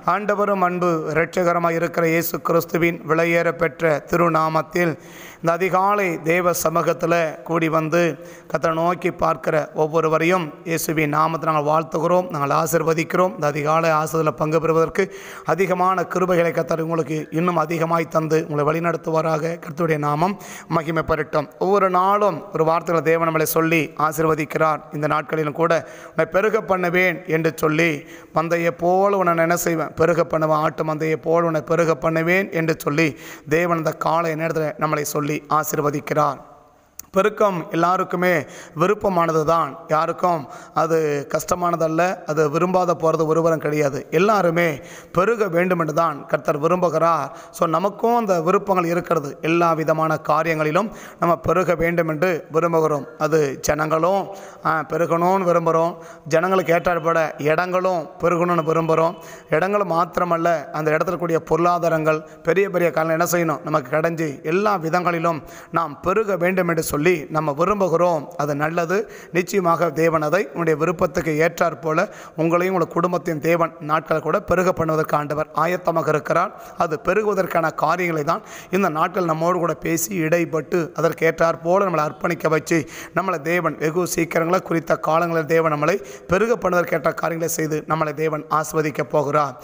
ஆண்டவரும் அன்பு இரட்சகரமாக இருக்கிற இயேசு கிறிஸ்துவின் விலையேற பெற்ற திருநாமத்தில் இந்த அதிகாலை தேவ சமூகத்தில் கூடி வந்து கத்தரை நோக்கி பார்க்கிற ஒவ்வொருவரையும் இயேசுவின் நாமத்தை நாங்கள் வாழ்த்துகிறோம் நாங்கள் ஆசிர்வதிக்கிறோம் இந்த அதிகாலை ஆசிரியத்தில் பங்கு பெறுவதற்கு அதிகமான கிருபைகளை கத்தர் உங்களுக்கு இன்னும் அதிகமாய் தந்து உங்களை வழிநடத்துவாராக கர்த்தருடைய நாமம் மகிமை பெறட்டும் ஒவ்வொரு நாளும் ஒரு வார்த்தைகளை தேவன் நம்மளை சொல்லி ஆசிர்வதிக்கிறார் இந்த நாட்களிலும் கூட உன்னை பெருக பண்ணுவேன் என்று சொல்லி மந்தையை போல உன்னை என்ன செய்வேன் பெருக பண்ணுவேன் ஆட்டு மந்தையை போல் உன்னை பெருக பண்ணுவேன் என்று சொல்லி தேவன் இந்த காலை நேரத்தில் நம்மளை சொல்லி ஆசிர்வதிக்கிறார் பெருக்கம் எல்லாருக்குமே விருப்பமானது தான் யாருக்கும் அது கஷ்டமானதல்ல அது விரும்பாத போகிறது ஒருவரும் கிடையாது எல்லாருமே பெருக வேண்டும் என்று தான் கர்த்தர் விரும்புகிறார் ஸோ நமக்கும் அந்த விருப்பங்கள் இருக்கிறது எல்லா விதமான காரியங்களிலும் நம்ம பெருக வேண்டும் என்று விரும்புகிறோம் அது ஜனங்களும் ஆ, பெருகணும்னு விரும்புகிறோம் ஜனங்களுக்கு ஏற்றாற்பட இடங்களும் பெருகணும்னு விரும்புகிறோம் இடங்கள் மாத்திரமல்ல அந்த இடத்துல கூடிய பொருளாதாரங்கள் பெரிய பெரிய காலம் என்ன செய்யணும் நமக்கு கிடைஞ்சி எல்லா விதங்களிலும் நாம் பெருக வேண்டும் என்று சொல்லி நம்ம விரும்புகிறோம் அது நல்லது நிச்சயமாக தேவன் அதை உன்னுடைய விருப்பத்துக்கு ஏற்றாற் போல உங்களையும் உங்கள் குடும்பத்தின் தேவன் நாட்களை கூட பெருக பண்ணுவதற்கு ஆண்டவர் ஆயத்தமாக இருக்கிறார் அது பெருகுவதற்கான காரியங்களை தான் இந்த நாட்கள் நம்மோடு கூட பேசி இடைப்பட்டு அதற்கு ஏற்றாற் போல நம்மளை அர்ப்பணிக்க வச்சு நம்மளை தேவன் வெகு சீக்கிரங்களை குறித்த காலங்களில் தேவன் நம்மளை பெருக பண்ணுவதற்கேற்ற காரியங்களை செய்து நம்மளை தேவன் ஆஸ்வதிக்க போகிறார்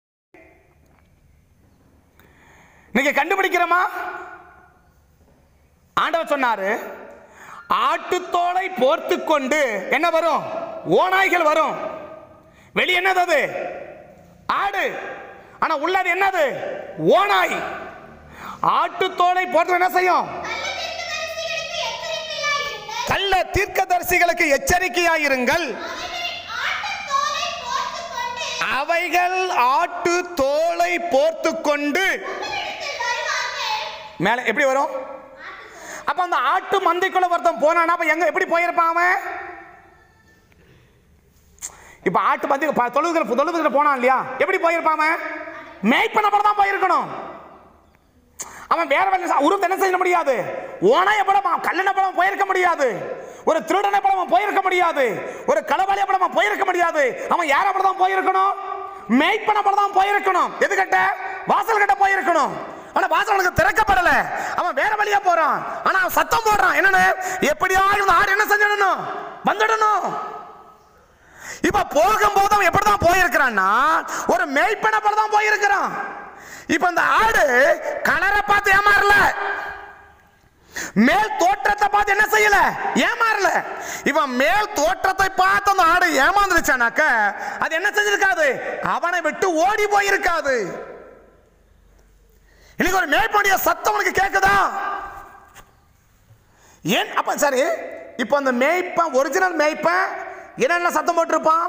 நீங்க கண்டுபிடிக்கிறோமா ஆண்டவர் சொன்னாரு ஆட்டுத்தோலை போர்த்து கொண்டு என்ன வரும் ஓநாய்கள் வரும் வெளியே என்னது அது ஆடு ஆனா உள்ளது என்னது ஓநாய் ஆட்டுத்தோலை போர்த்து என்ன செய்யும் கள்ள தீர்க்கதரிசிகளுக்கு எச்சரிக்கையாயிருங்கள் அவைகள் ஆட்டு தோலை போர்த்து கொண்டு மேல எப்படி வரும் அப்ப அந்த ஆட்டு மந்தைக்குள்ள ஒருத்தன் போனானா அப்ப எங்க எப்படி போயிருப்பான் அவன் இப்ப ஆட்டு மந்தை ப- தொழுதுகிற தொழுதுகிற போனான் இல்லையா எப்படி போயிருப்பான் அவன் மேய்ப்பன படம் தான் போயிருக்கணும் அவன் வேற வேலை உருவத்தை என்ன செய்ய முடியாது ஓனாய படம் கல்லண படம் போயிருக்க முடியாது ஒரு திருடனை படம் போயிருக்க முடியாது ஒரு களவாளிய படம் போயிருக்க முடியாது அவன் யார படம் தான் போயிருக்கணும் மேய்ப்பன படம் தான் போயிருக்கணும் எது கட்ட வாசல் கட்ட போயிருக்கணும் ஆனா வாசல் அவனுக்கு திறக்கப்படல அவன் வேற வழியா போறான் ஆனா அவன் சத்தம் போடுறான் என்னன்னு எப்படியாவது இந்த ஆடு என்ன செஞ்சிடணும் வந்துடணும் இப்ப போகும்போது அவன் எப்படிதான் போயிருக்கிறான்னா ஒரு மேய்ப்பன படம் தான் போயிருக்கிறான் இப்ப அந்த ஆடு கலரை பார்த்து ஏமாறல மேல் தோற்றத்தை பார்த்து என்ன செய்யல ஏமாறல இவன் மேல் தோற்றத்தை பார்த்து அந்த ஆடு ஏமாந்துருச்சானாக்க அது என்ன செஞ்சிருக்காது அவனை விட்டு ஓடி போயிருக்காது இன்னைக்கு ஒரு மேய்ப்பனுடைய சத்தம் உனக்கு கேக்குதா ஏன் அப்ப சரி இப்போ அந்த மேய்ப்பன் ஒரிஜினல் மேய்ப்பன் என்னென்ன சத்தம் போட்டிருப்பான்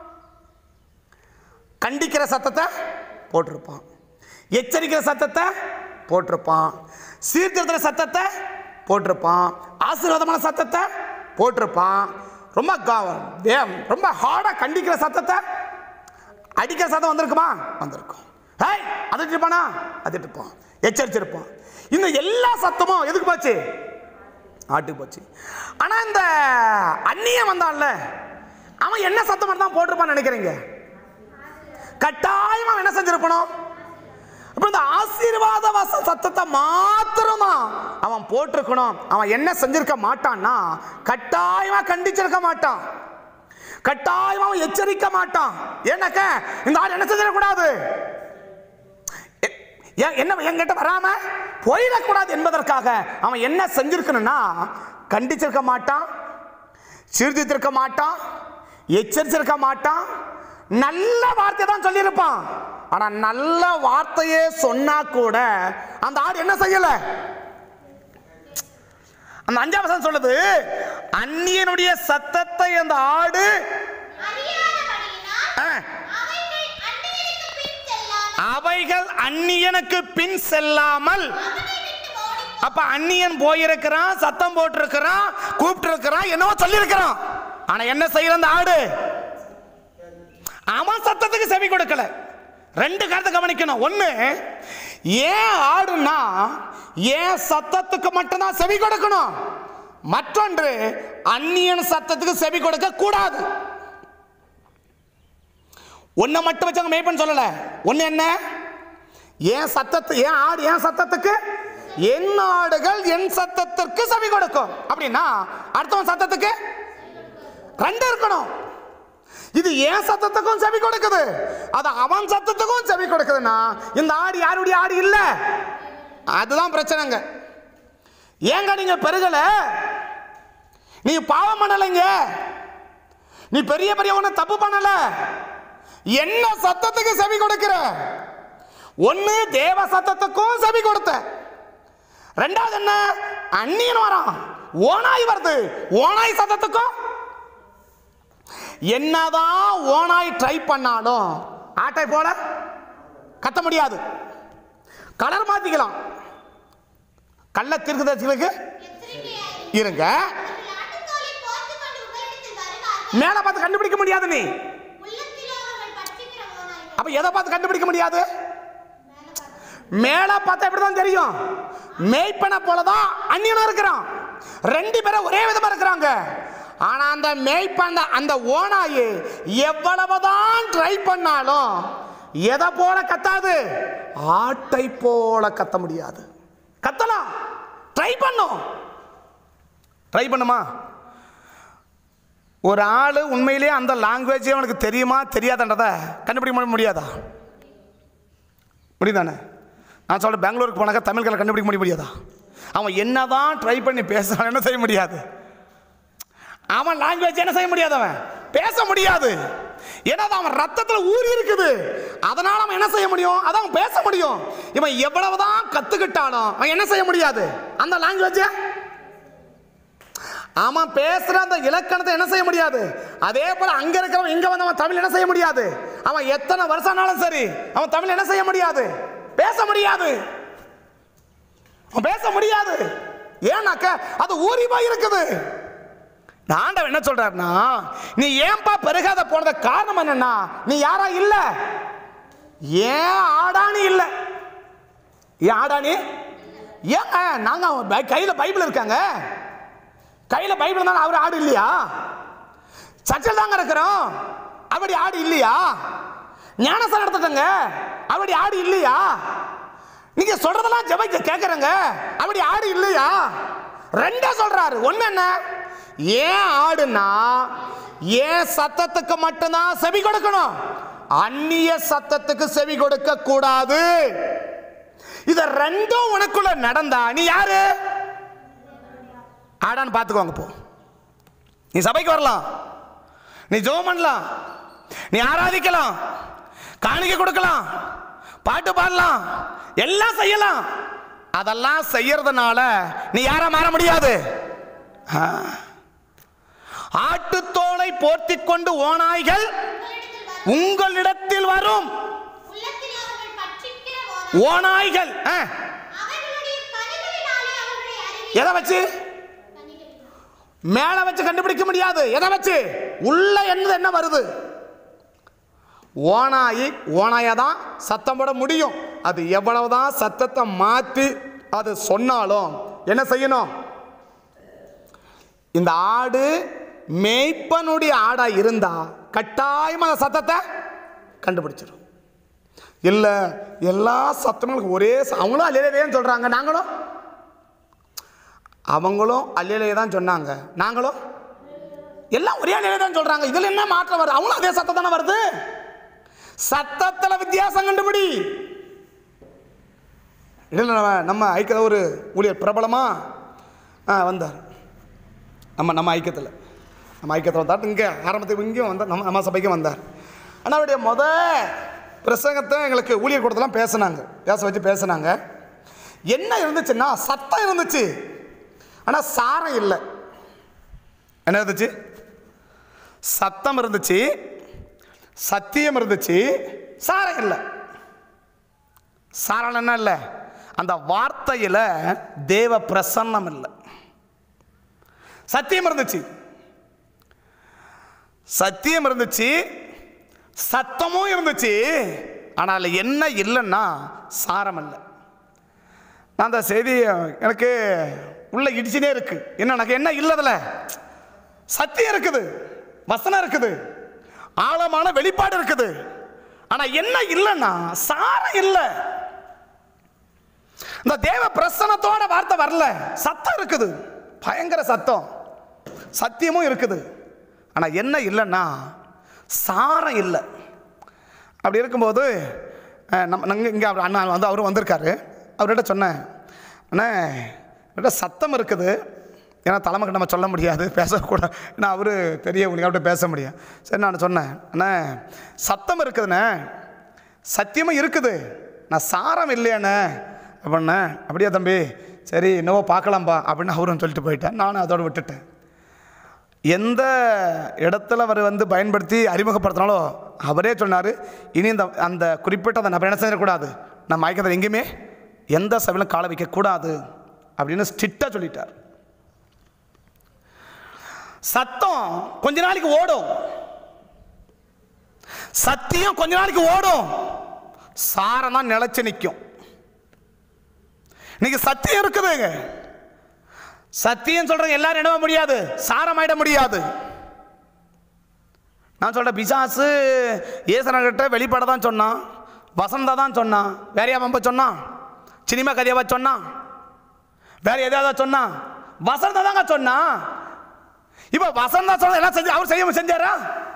கண்டிக்கிற சத்தத்தை போட்டிருப்பான் எச்சரிக்கிற சத்தத்தை போட்டிருப்பான் சீர்திருத்துற சத்தத்தை போட்டிருப்பான் ஆசீர்வாதமான சத்தத்தை போட்டிருப்பான் ரொம்ப கா- வே- ரொம்ப ஹார்டாக கண்டிக்கிற சத்தத்தை அடிக்கிற சத்தம் வந்திருக்குமா வந்திருக்கும் ஹேய் அதிட்டிருப்பானா அதிட்டிருப்பான் எச்சரிச்சிருப்பான் இந்த எல்லா சத்தமும் எதுக்கு போச்சு ஆட்டுக்கு போச்சு ஆனா இந்த அந்நியன் வந்தான்ல அவன் என்ன சத்தம் தான் போட்டிருப்பான்னு நினைக்கிறீங்க கட்டாயமா அவன் என்ன செஞ்சிருக்கணும் அப்ப இந்த ஆசீர்வாத வச சத்தத்தை மாத்திரம் தான் அவன் போட்டிருக்கணும் அவன் என்ன செஞ்சிருக்க மாட்டான்னா கட்டாயமா கண்டிச்சிருக்க மாட்டான் கட்டாயமா அவன் எச்சரிக்க மாட்டான் ஏன்னாக்க இந்த ஆள் என்ன செஞ்சிடக்கூடாது எ- ஏன் என்ன என்கிட்ட வராம போயிடக்கூடாது என்பதற்காக அவன் என்ன செஞ்சிருக்கணும்னா கண்டிச்சிருக்க மாட்டான் சீர்திருத்திருக்க மாட்டான் எச்சரிச்சிருக்க மாட்டான் நல்ல வார்த்தை தான் சொல்லியிருப்பான் ஆனா நல்ல வார்த்தையே சொன்னா கூட அந்த ஆடு என்ன செய்யல அந்த அஞ்சாம் வசனம் சொல்லுது அந்நியனுடைய சத்தத்தை அந்த ஆடு ஆ, அவைகள் அந்நியனுக்கு பின் செல்லாமல் அப்ப அந்நியன் போயிருக்கிறான் சத்தம் போட்டிருக்கிறான் கூப்பிட்டு இருக்கிறான் என்னவோ சொல்லியிருக்கிறான் ஆனா என்ன செய்யற அந்த ஆடு அவன் சத்தத்துக்கு செவி கொடுக்கல ரெண்டு கருத்தை கவனிக்கணும் ஒண்ணு ஏன் ஆடுனா ஏன் சத்தத்துக்கு மட்டும்தான் செவி கொடுக்கணும் மற்றொன்று அந்நியன் சத்தத்துக்கு செவி கொடுக்க கூடாது ஒன்றை மட்டும் வச்சவங்க மேய்ப்பன் சொல்லலை ஒன்று என்ன ஏன் சத்தத்து ஏன் ஆடு ஏன் சத்தத்துக்கு என் ஆடுகள் என் சத்தத்திற்கு செவி கொடுக்கும் அப்படின்னா அடுத்தவன் சத்தத்துக்கு ரெண்டு இருக்கணும் இது ஏன் சத்தத்துக்கும் செவி கொடுக்குது அது அவன் சத்தத்துக்கும் செவி கொடுக்குதுன்னா இந்த ஆடு யாருடைய ஆடு இல்ல அதுதான் பிரச்சனைங்க ஏங்க நீங்க பெருகல நீ பாவம் பண்ணலைங்க நீ பெரிய பெரிய ஒண்ணு தப்பு பண்ணல என்ன சத்தத்துக்கு செவி கொடுக்கிற ஒண்ணு தேவ சத்தத்துக்கும் செவி கொடுத்த ரெண்டாவது என்ன அந்நியன் வரான் ஓனாய் வருது ஓனாய் சத்தத்துக்கும் என்னதான் ஓனாய் ட்ரை பண்ணாலும் ஆட்டை போல கத்த முடியாது கலர் மாத்திக்கலாம் கள்ள தீர்க்கதரிசிகளுக்கு இருங்க ஆட்டுத்தோலை போர்த்துக் கொண்டு உங்களிடத்தில் வருவார்கள். மேல பார்த்து கண்டுபிடிக்க முடியாது நீ உள்ளத்திலோ அவர்கள் பட்சிக்கிற ஓநாய்கள். அப்ப எதை பார்த்து கண்டுபிடிக்க முடியாது மேல பார்த்தா எப்படிதான் தெரியும் மேய்ப்பனை போலதான் அந்நியனும் இருக்கிறான் ரெண்டு பேரும் ஒரே விதமா இருக்கிறாங்க ஆனா அந்த மேய்ப்பன் அந்த ஓனாயி எவ்வளவுதான் ட்ரை பண்ணாலும் எதை போல கத்தாது ஆட்டை போல கத்த முடியாது கத்தலாம் ட்ரை பண்ணும் ட்ரை பண்ணுமா ஒரு ஆள் உண்மையிலேயே அந்த லாங்குவேஜே அவனுக்கு தெரியுமா தெரியாதன்றதை கண்டுபிடிக்க முடியாதா முடியுதானே நான் சொல்கிறேன் பெங்களூருக்கு போனாக்கா தமிழ்களை கண்டுபிடிக்க முடிய முடியாதா அவன் என்னதான் ட்ரை பண்ணி பேசுறான் என்ன செய்ய முடியாது அவன் லாங்குவேஜ் என்ன செய்ய முடியாது அவன் பேச முடியாது ஏன்னா அது அவன் ரத்தத்தில் ஊறி இருக்குது அதனால அவன் என்ன செய்ய முடியும் அதான் அவன் பேச முடியும் இவன் எவ்வளவுதான் கத்துக்கிட்டாலும் அவன் என்ன செய்ய முடியாது அந்த லாங்குவேஜ் அவன் பேசுற அந்த இலக்கணத்தை என்ன செய்ய முடியாது அதே போல அங்க இருக்கிறவன் இங்க வந்து அவன் தமிழ் என்ன செய்ய முடியாது அவன் எத்தனை வருஷம் ஆனாலும் சரி அவன் தமிழ் என்ன செய்ய முடியாது பேச முடியாது அவன் பேச முடியாது ஏன்னாக்க அது ஊறி போய் இருக்குது இந்த ஆண்டவன் என்ன சொல்றாருன்னா நீ ஏன்பா பெருகாத போனத காரணம் என்னன்னா நீ யாரா இல்ல ஏன் ஆடானி இல்ல ஏன் ஆடானி ஏங்க நாங்க பை- கையில பைபிள் இருக்காங்க கையில பைபிள் தான் அவர் ஆடு இல்லையா சர்ச்சில் தாங்க இருக்கிறோம் அப்படி ஆடு இல்லையா ஞானசனம் எடுத்துட்டங்க அப்படி ஆடு இல்லையா நீங்க சொல்றதெல்லாம் ஜெப கேட்கறங்க அப்படி ஆடு இல்லையா ரெண்டே சொல்றாரு ஒண்ணு என்ன ஏன் ஆடுனா ஏன் சத்தத்துக்கு மட்டும்தான் செவி கொடுக்கணும் அந்நிய சத்தத்துக்கு செவி கொடுக்க கூடாது இத ரெண்டும் உனக்குள்ள நடந்தா நீ யாரு ஆடான்னு பார்த்துக்கோங்க போ நீ சபைக்கு வரலாம் நீ ஜெபம் பண்ணலாம் நீ ஆராதிக்கலாம் காணிக்கை கொடுக்கலாம் பாட்டு பாடலாம் எல்லாம் செய்யலாம் அதெல்லாம் செய்யறதுனால நீ யாரா மாற முடியாது ஆ. ஆட்டுத்தோலை போர்த்திக் கொண்டு ஓநாய்கள் உங்களிடத்தில் வரும். உங்களிடத்தில் வரும் உள்ளத்தில் அவர்கள் பட்சிக்கிற ஓநாய். ஓநாய்கள் ஆ. அவர்களுடைய கனிகளினாலே அவர்களை அறிவீர்கள். எதை வச்சு கனிகளினால். மேல வச்சு கண்டுபிடிக்க முடியாது எதை வச்சு உள்ள என்னது என்ன வருது ஓனாயி ஓனாயை தான் சத்தம் போட முடியும் அது எவ்வளவுதான் சத்தத்தை மாற்றி அது சொன்னாலும் என்ன செய்யணும் இந்த ஆடு மேய்ப்பனுடைய ஆடா இருந்தா கட்டாயமா அந்த சத்தத்தை கண்டுபிடிச்சிடும் இல்லை எல்லா சத்தங்களுக்கும் ஒரே ச- அவங்களும் அல்லையிலேன்னு சொல்றாங்க நாங்களும் அவங்களும் அல்லையிலே தான் சொன்னாங்க நாங்களும் எல்லாம் ஒரே அல்லையிலே தான் சொல்றாங்க இதுல என்ன மாற்றம் வருது அவங்களும் அதே சத்தம் தானே வருது சத்தத்துல வித்தியாசம் கண்டுபிடி இல்லை நம்ம நம்ம ஐக்கிய ஒரு ஊழியர் பிரபலமா ஆ வந்தார் நம்ம நம்ம ஐக்கியத்தில் நம்ம ஐக்கியத்தில் வந்தார் இங்கே ஆரம்பத்துக்கு இங்கேயும் வந்தார் நம்ம நம்ம சபைக்கும் வந்தார் ஆனால் அவருடைய முத பிரசங்கத்தை எங்களுக்கு ஊழியர் கூடத்தெல்லாம் பேசுனாங்க பேச வச்சு பேசுனாங்க என்ன இருந்துச்சுன்னா சத்தம் இருந்துச்சு ஆனால் சாரம் இல்லை என்ன இருந்துச்சு சத்தம் இருந்துச்சு சத்தியம் இருந்துச்சு சாரம் இல்லை சாரம் என்ன இல்லை அந்த வார்த்தையில் தேவ பிரசன்னம் இல்லை சத்தியம் இருந்துச்சு சத்தியம் இருந்துச்சு சத்தமும் இருந்துச்சு ஆனால் என்ன இல்லைன்னா சாரம் இல்லை நான் அந்த செய்தி எனக்கு உள்ள இடிச்சுனே இருக்கு என்ன எனக்கு என்ன இல்லை அதில் சத்தியம் இருக்குது வசனம் இருக்குது ஆழமான வெளிப்பாடு இருக்குது ஆனா என்ன இல்லைன்னா சாரம் இல்லை இந்த தேவ பிரசனத்தோட வார்த்தை வரல சத்தம் இருக்குது பயங்கர சத்தம் சத்தியமும் இருக்குது ஆனா என்ன இல்லைன்னா சாரம் இல்லை அப்படி இருக்கும்போது அஹ், நம்ம நாங்கள் இங்கே அவர் அண்ணா வந்து அவரும் வந்திருக்காரு அவர்கிட்ட சொன்னேன் அண்ணே என்கிட்ட சத்தம் இருக்குது ஏன்னா தலைமைக்கு நம்ம சொல்ல முடியாது பேசக்கூடாது ஏன்னா அவர் பெரியவங்க அவர்கிட்ட பேச முடியும் சரி நான் சொன்னேன் அண்ணே சத்தம் இருக்குதுண்ணே சத்தியமும் இருக்குது நான் சாரம் இல்லையாண்ணே அப்படின்னே அப்படியா தம்பி சரி என்னவோ பார்க்கலாம்பா அப்படின்னு அவரும் சொல்லிட்டு போயிட்டேன் நானும் அதோட விட்டுட்டேன் எந்த இடத்துல அவர் வந்து பயன்படுத்தி அறிமுகப்படுத்தினாலோ அவரே சொன்னார் இனி இந்த அந்த குறிப்பிட்ட அந்த நபர் என்ன செய்யக்கூடாது நம்ம மயக்கத்தில் எங்கேயுமே எந்த சபையிலும் காலை வைக்கக்கூடாது அப்படின்னு ஸ்ட்ரிக்டாக சொல்லிட்டார் சத்தம் கொஞ்ச நாளைக்கு ஓடும் சத்தியம் கொஞ்ச நாளைக்கு ஓடும் சாரம் தான் நிலைச்சு நிற்கும் இன்னைக்கு சத்தியம் இருக்குதுங்க சத்தியம் சொல்றது எல்லாரும் என்ன முடியாது சாரமாயிட முடியாது நான் சொல்றேன் பிசாசு ஏசனகிட்ட வெளிப்பட தான் சொன்னான் வசந்தா தான் சொன்னான் வேற யாவம்ப சொன்னான் சினிமா கதையாவா சொன்னான் வேற எதாவது சொன்னான் வசந்தா தாங்க சொன்னான் இப்ப வசந்தா சொன்ன எல்லாம் செஞ்சு அவர் செய்ய செஞ்சாரா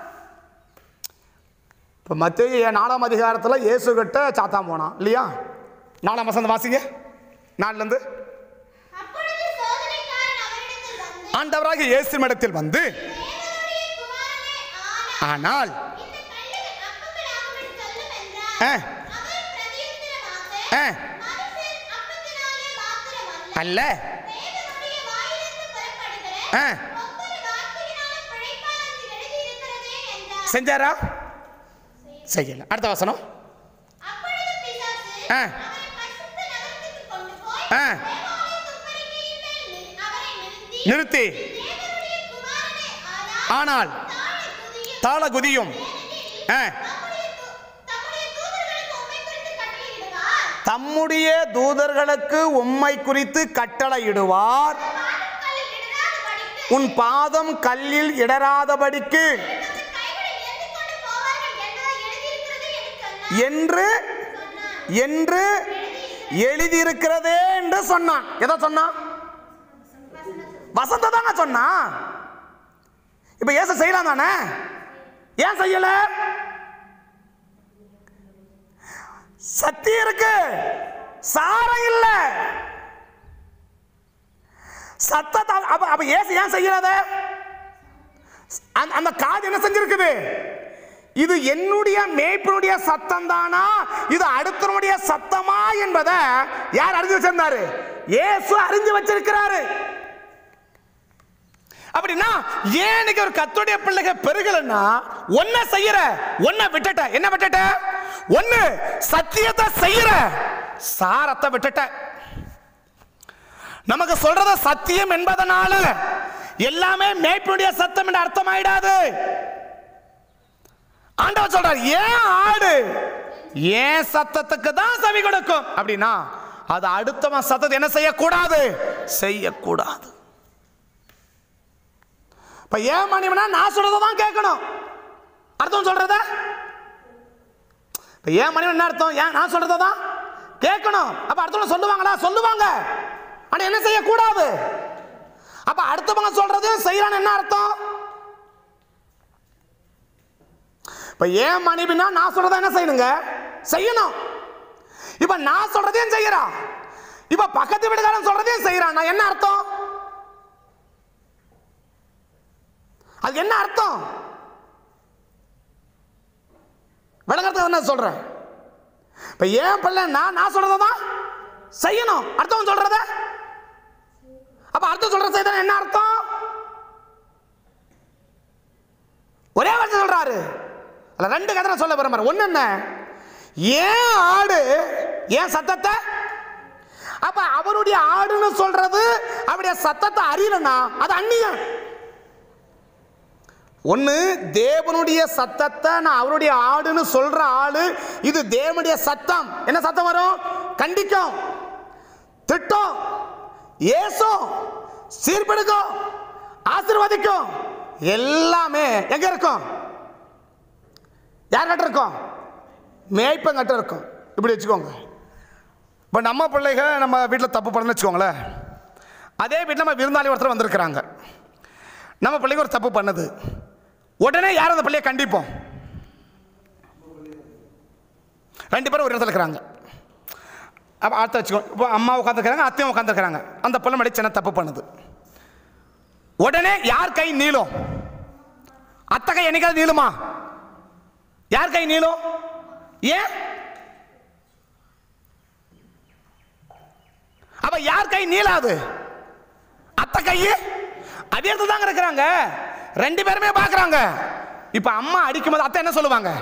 இப்போ மத்திய நாலாம் அதிகாரத்தில் இயேசு கிட்ட சாத்தான் போனான் இல்லையா நாலாம் வசந்த வாசிங்க நாலுலேருந்து அப்பொழுது சோதனைக்காரன் அவரிடத்தில் வந்து ஆண்டவராக இயேசு இடத்தில் வந்து தேவனுடைய குமாரனே ஆனார் ஆனால் இந்த கல்லுகள் அப்பங்கள் ஆகும்படி சொல்லும் ஆ. என்றார் அவர் பிரதியுத்தரமாக ஆ, மனுஷன் அப்பத்தினாலே மாத்திரமல்ல அல்ல தேவனுடைய வாயிலிருந்து புறப்படுகிற ஆ, ஒவ்வொரு வார்த்தையினாலும் பிழைப்பார் என்று எழுதியிருக்கிறதே என்றார் செஞ்சாரா செய்யல அடுத்த வசனம் அப்பொழுது பிசாசு ஆ. அவரை பரிசுத்த நகரத்துக்கு கொண்டு போய் ஆ. தேவாலய துப்பறிக்கையின் மேல் நிறு- அவரை நிறுத்தி நிறுத்தி தேவனுடைய குமாரனே ஆனால் ஆனால் தாழ தாள குதியும் குதியும் ஆ, தம்முடைய து- தம்முடைய தூதர்களுக்கு உம்மை குறித்து கட்டளையிடுவார் தம்முடைய தூதர்களுக்கு உம்மை குறித்து கட்டளையிடுவார் பாதங்களில் இடராதபடிக்கு உன் பாதம் கல்லில் இடராதபடிக்கு தங்கள் கைகளை ஏந்திக் கொண்டு போவார்கள் என்பதை எழுதியிருக்கிறது என்று சொன்னார். என்று என்று எழுதியிருக்கிறதே என்று சொன்னான் எதை சொன்னான் வசந்த தானே சொன்னான் இப்ப ஏச செய்யலாம் தானே ஏன் செய்யல சத்தியம் இருக்கு சாரம் இல்ல சத்தத்தை அப்ப அப்ப ஏசு ஏன் செய்யறத அந்த- அந்த காது என்ன செஞ்சிருக்குது இது என்னுடைய மேய்ப்பினுடைய சத்தம் தானா இது அடுத்தனுடைய சத்தமா என்பதை யார் அறிஞ்சு வச்சிருந்தாரு இயேசு அறிஞ்சு வச்சிருக்கிறாரு அப்படின்னா ஏன் இன்னைக்கு ஒரு கத்துடைய பிள்ளைக பெருகலன்னா ஒன்ன செய்யற ஒன்ன விட்டுட்ட என்ன விட்டுட்ட ஒன்னு சத்தியத்தை செய்யற சாரத்தை விட்டுட்ட நமக்கு சொல்றத சத்தியம் என்பதனால எல்லாமே மேய்ப்பினுடைய சத்தம் என்று அர்த்தமாயிடாது ஆண்டவர் சொல்றார் ஏன் ஆடு ஏன் சத்தத்துக்கு தான் செவி கொடுக்கும் அப்படின்னா அது அடுத்தவன் சத்தத்தை என்ன செய்யக்கூடாது செய்யக்கூடாது இப்ப ஏன் மணிவனா நான் சொல்றதை தான் கேட்கணும் அர்த்தம் சொல்றத இப்ப ஏன் மணிவன் என்ன அர்த்தம் ஏன் நான் சொல்றதை தான் கேட்கணும் அப்ப அடுத்தவங்க சொல்லுவாங்களா சொல்லுவாங்க ஆனா என்ன செய்யக்கூடாது அப்ப அடுத்தவங்க சொல்றது செய்யறான்னு என்ன அர்த்தம் இப்ப ஏன் மனைவினா நான் சொல்றத என்ன செய்யணுங்க செய்யணும் இப்ப நான் சொல்றதையும் செய்யறான் இப்ப பக்கத்து வீட்டுக்காரன் சொல்றதையும் செய்யறான் நான் என்ன அர்த்தம் அது என்ன அர்த்தம் விளங்குறதுக்கு என்ன சொல்றேன் இப்ப ஏன் பிள்ளை நான் நான் சொல்றதை தான் செய்யணும் அர்த்தம் சொல்றத அப்ப அர்த்தம் சொல்ற செய்த என்ன அர்த்தம் ஒரே வார்த்தை சொல்றாரு அதுல ரெண்டு கதை நான் சொல்ல விரும்புறேன் ஒண்ணு என்ன ஏன் ஆடு ஏன் சத்தத்தை அப்ப அவருடைய ஆடுன்னு சொல்றது அவருடைய சத்தத்தை அறியலன்னா அது அந்நியன் ஒன்று தேவனுடைய சத்தத்தை நான் அவருடைய ஆடுன்னு சொல்ற ஆளு இது தேவனுடைய சத்தம் என்ன சத்தம் வரும் கண்டிக்கும் திட்டம் ஏசும் சீர்படுக்கும் ஆசீர்வதிக்கும் எல்லாமே எங்க இருக்கும் யார்கிட்ட இருக்கும் மேய்ப்பங்கட்டம் இருக்கும் இப்படி வச்சுக்கோங்க இப்போ நம்ம பிள்ளைகள் நம்ம வீட்டில் தப்பு பண்ணணும்னு வச்சுக்கோங்களேன் அதே வீட்டில் நம்ம விருந்தாளி ஒருத்தர் வந்திருக்கிறாங்க நம்ம பிள்ளைங்க ஒரு தப்பு பண்ணுது உடனே யார் அந்த பிள்ளையை கண்டிப்போம் ரெண்டு பேரும் ஒரு இடத்துல இருக்கிறாங்க அப்போ அடுத்த வச்சுக்கோ இப்போ அம்மா உட்காந்துருக்காங்க அத்தையும் உட்காந்துருக்காங்க அந்த பிள்ளை மடி சின்ன தப்பு பண்ணுது உடனே யார் கை நீளும் அத்தை கை என்னைக்காவது நீளுமா யார் கை நீளும் ஏன் அப்ப யார் கை நீளாது அத்தை கை அதே இடத்துல தாங்க இருக்கிறாங்க ரெண்டு பேருமே பார்க்கறாங்க இப்ப அம்மா அடிக்கும்போது அத்தை என்ன சொல்லுவாங்க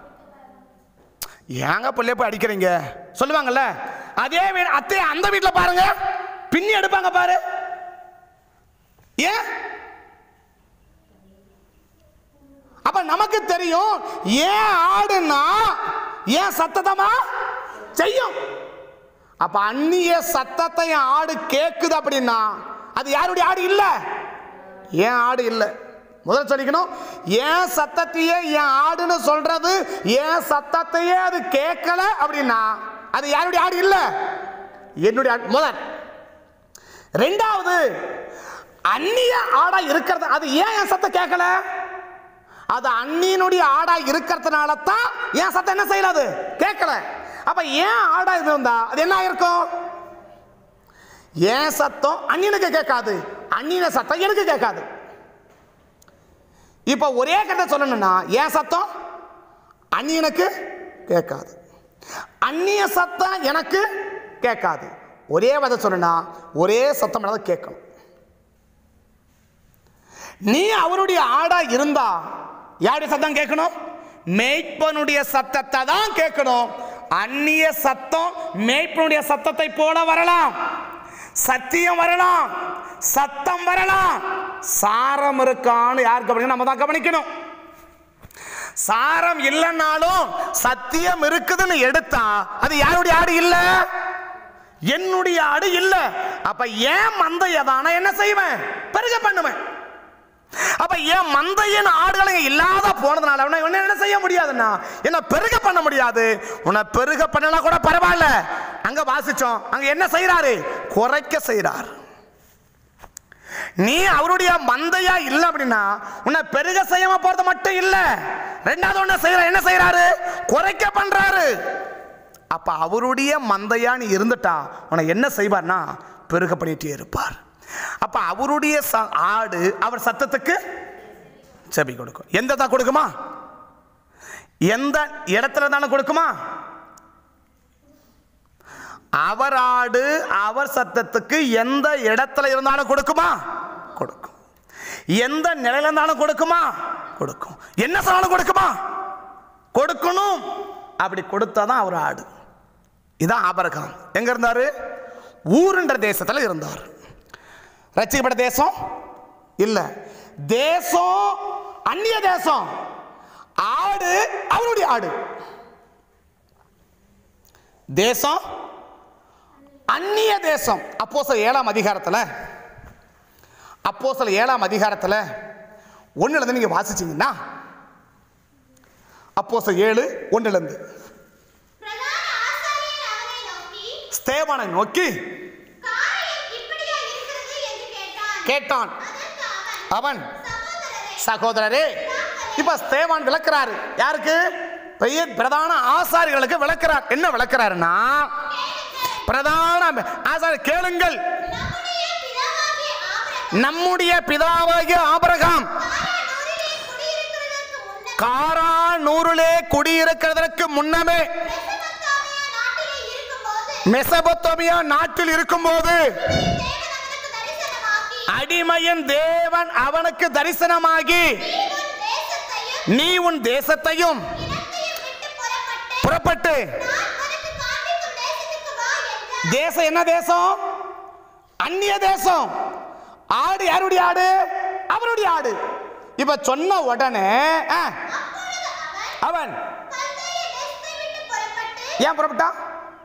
ஏங்க பிள்ளைய போய் அடிக்கிறீங்க சொல்லுவாங்கல்ல அதே வீடு அத்தை அந்த வீட்டில் பாருங்க பின்னி எடுப்பாங்க பாரு ஏன் அப்ப நமக்கு தெரியும் ஏன் ஆடுனா ஏன் சத்ததமா செய்யும் அப்ப அந்நிய சத்தத்தை என் ஆடு கேக்குது அப்படின்னா அது யாருடைய ஆடு இல்ல ஏன் ஆடு இல்லை முதல்ல சொல்லிக்கணும் ஏன் சத்தத்தையே என் ஆடுன்னு சொல்றது ஏன் சத்தத்தையே அது கேட்கல அப்படின்னா அது யாருடைய ஆடு இல்ல என்னுடைய ஆடு முதல் ரெண்டாவது அந்நிய ஆடா இருக்கிறது அது ஏன் என் சத்தம் கேட்கல அது அந்நியனுடைய ஆடா இருக்கிறதுனால தான் என் சத்தம் என்ன செய்யல அது கேட்கல அப்ப ஏன் ஆடா இருந்தா அது என்ன ஆயிருக்கும் ஏன் சத்தம் அந்நியனுக்கு கேட்காது அந்நியன சத்தம் எனக்கு கேட்காது இப்ப ஒரே கதை சொல்லணும்னா ஏன் சத்தம் அந்நியனுக்கு கேட்காது அந்நிய சத்தம் எனக்கு கேட்காது ஒரே வதை சொல்லணும்னா ஒரே சத்தம் தான் கேட்கணும் நீ அவருடைய ஆடா இருந்தா யாருடைய சத்தம் கேட்கணும் மேய்ப்பனுடைய சத்தத்தை தான் கேட்கணும் அந்நிய சத்தம் மேய்ப்பனுடைய சத்தத்தை போல வரலாம் சத்தியம் வரலாம் சத்தம் வரலாம் சாரம் இருக்கான்னு யார் கவனிக்கணும் நம்ம தான் கவனிக்கணும் சாரம் இல்லைன்னாலும் சத்தியம் இருக்குதுன்னு எடுத்தா அது யாருடைய ஆடு இல்ல என்னுடைய ஆடு இல்ல அப்ப ஏன் மந்தைய தானே என்ன செய்வேன் பெருக பண்ணுவேன் அப்ப ஏன் மந்தையின் ஆடுகள் இங்க இல்லாத போனதுனால அவனை இவனை என்ன செய்ய முடியாதுன்னா என்ன பெருக பண்ண முடியாது உன்னை பெருக பண்ணனா கூட பரவாயில்ல அங்க வாசிச்சோம் அங்க என்ன செய்யறாரு குறைக்க செய்றார் நீ அவருடைய மந்தையா இல்ல அப்படின்னா உன்னை பெருக செய்யாம போறது மட்டும் இல்ல ரெண்டாவது ஒண்ணு செய்யற என்ன செய்யறாரு குறைக்க பண்றாரு அப்ப அவருடைய மந்தையா நீ இருந்துட்டா உன்னை என்ன செய்வார்னா பெருக பண்ணிட்டே இருப்பார் அப்ப அவருடைய ச- ஆடு அவர் சத்தத்துக்கு செவி கொடுக்கும் எந்த தான் கொடுக்குமா எந்த இடத்துல தானே கொடுக்குமா அவர் ஆடு அவர் சத்தத்துக்கு எந்த இடத்துல இருந்தாலும் கொடுக்குமா கொடுக்கும் எந்த நிலையில இருந்தாலும் கொடுக்குமா கொடுக்கும் என்ன சொன்னாலும் கொடுக்குமா கொடுக்கணும் அப்படி கொடுத்தாதான் அவர் ஆடு இதான் ஆபரகம் எங்க இருந்தாரு ஊருன்ற தேசத்துல இருந்தார் ரட்சிக்கப்பட்ட தேசம் இல்ல தேசம் அந்நிய தேசம் ஆடு அவருடைய ஆடு தேசம் அந்நிய தேசம் அப்போ ஏழாம் அதிகாரத்தில் அப்போ ஏழாம் அதிகாரத்தில் ஒன்றுலேருந்து நீங்கள் வாசிச்சீங்கன்னா அப்போ ஏழு ஒன்றுலேருந்து பிரதான ஆசாரியர் அவனை நோக்கி ஸ்தேவானை நோக்கி காரியம் இப்படியா இருக்கிறது என்று கேட்டான் கேட்டான் அதற்கு அவன் அவன் சகோதரரே சகோதரரே இப்ப ஸ்தேவான் விளக்குறாரு யாருக்கு பெரிய பிரதான ஆசாரிகளுக்கு விளக்குறார் என்ன விளக்குறாருன்னா பிரதான ஆசாரி கேளுங்கள் நம்முடைய பிதாவாகிய ஆபிரகாம் நம்முடைய பிதாவாகிய ஆபிரகாம் காரா நூறிலே குடியிருக்கிறதற்கு முன்னமே காரா நூறிலே குடியிருக்கிறதற்கு முன்னமே மெசபத்தாமியா நாட்டில் இருக்கும்போது மெசபத்தோமியா நாட்டில் இருக்கும்போது தேவன் அவனுக்கு தரிசனமாகி அடிமையின் தேவன் அவனுக்கு தரிசனமாகி நீ உன் தேசத்தையும் நீ உன் தேசத்தையும் இனத்தையும் விட்டு புறப்பட்டு புறப்பட்டு நான் உனக்கு காண்பிக்கும் தேசத்துக்கு வா என்றார் தேசம் என்ன தேசம் அந்நிய தேசம் ஆடு யாருடைய ஆடு அவருடைய ஆடு இப்ப சொன்ன உடனே ஆ, அப்பொழுது அவன் அவன் கல்தேய தேசத்தை விட்டு புறப்பட்டு ஏன் புறப்பட்டான்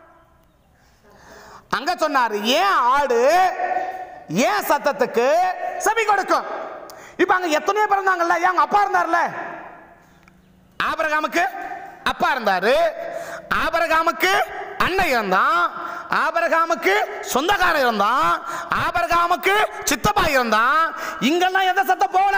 அங்க சொன்னாரு ஏன் ஆடு ஏன் சத்தத்துக்கு செவி கொடுக்கும் இப்ப அங்க எத்தனையோ பேர் இருந்தாங்கல்ல ஏன் அவங்க அப்பா இருந்தார்ல ஆபிரகாமுக்கு அப்பா இருந்தாரு ஆபரகாமுக்கு அண்ணன் இருந்தான் ஆபரகாமுக்கு சொந்தக்காரன் இருந்தான் ஆபரகாமுக்கு சித்தப்பா இருந்தான் இங்கெல்லாம் எந்த சத்தம் போகல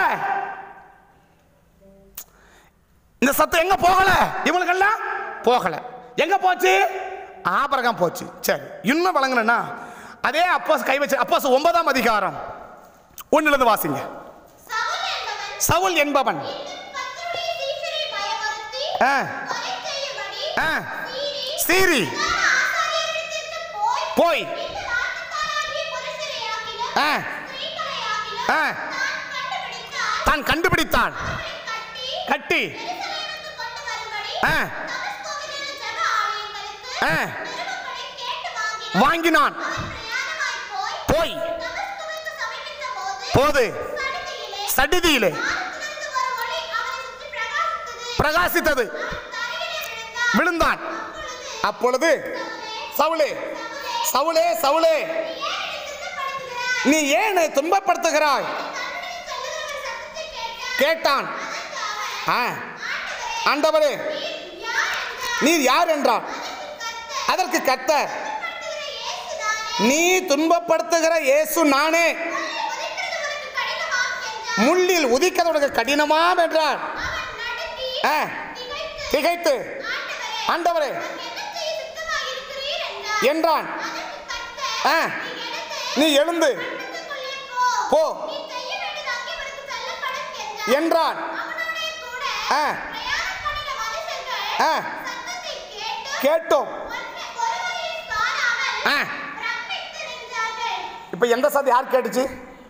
இந்த சத்தம் எங்க போகல இவங்களுக்கெல்லாம் போகல எங்க போச்சு ஆபரகம் போச்சு சரி இன்னும் வழங்கணும்னா அதே அப்போஸ் கை வச்சு அப்போஸ் ஒன்பதாம் அதிகாரம் ஒண்ணுல இருந்து வாசிங்க சவுல் என்பவன் சவுல் என்பவன் கர்த்தருடைய சீஷரை பயமுறுத்தி ஆ, கொலை செய்யும்படி ஆ, சீறி சீரி பிரதான ஆசாரியரிடத்திற்கு போய் போய் இந்த நாட்டுத்தாராகிய புருஷரையாகிலும் ஆ, ஸ்திரீகளையாகிலும் ஆ. தான் கண்டுபிடித்தான் தான் கண்டுபிடித்தான் அவரை கட்டி கட்டி எருசலேமுக்கு கொண்டு வரும்படி ஆ. தமஸ்குவிலுள்ள ஜெப ஆலயங்களுக்கு ஆ. நிருபங்களை கேட்டு வாங்கினான் வாங்கினான் அவன் பிரயாணமாய் போய் போய் தமஸ்குவுக்கு சமீபித்த போது போது சடுதியிலே சடிதியிலே வானத்திலிருந்து ஒரு ஒளி அவனை சுற்றி பிரகாசித்தது பிரகாசித்தது அவன் தரையிலே விழுந்தான் விழுந்தான் அப்பொழுது சவுளே சவுளே சவுளே நீ ஏன் துன்பப்படுத்துகிறாய் கேட்டான் ஆ ஆண்டவரே நீர் யார் என்றான் அதற்கு கர்த்தர் நீ துன்பப்படுத்துகிற இயேசு நானே முள்ளில் உதிக்கிறது உனக்கு கடினமாம் என்றார் ஆ, திகைத்து ஆண்டவரே என்றான் ஆ, நீ எழுந்து போ என்றான் ஆ, ஆ, கேட்டோம் ஆ. இப்ப எந்த சத்தம் யார் கேட்டுச்சு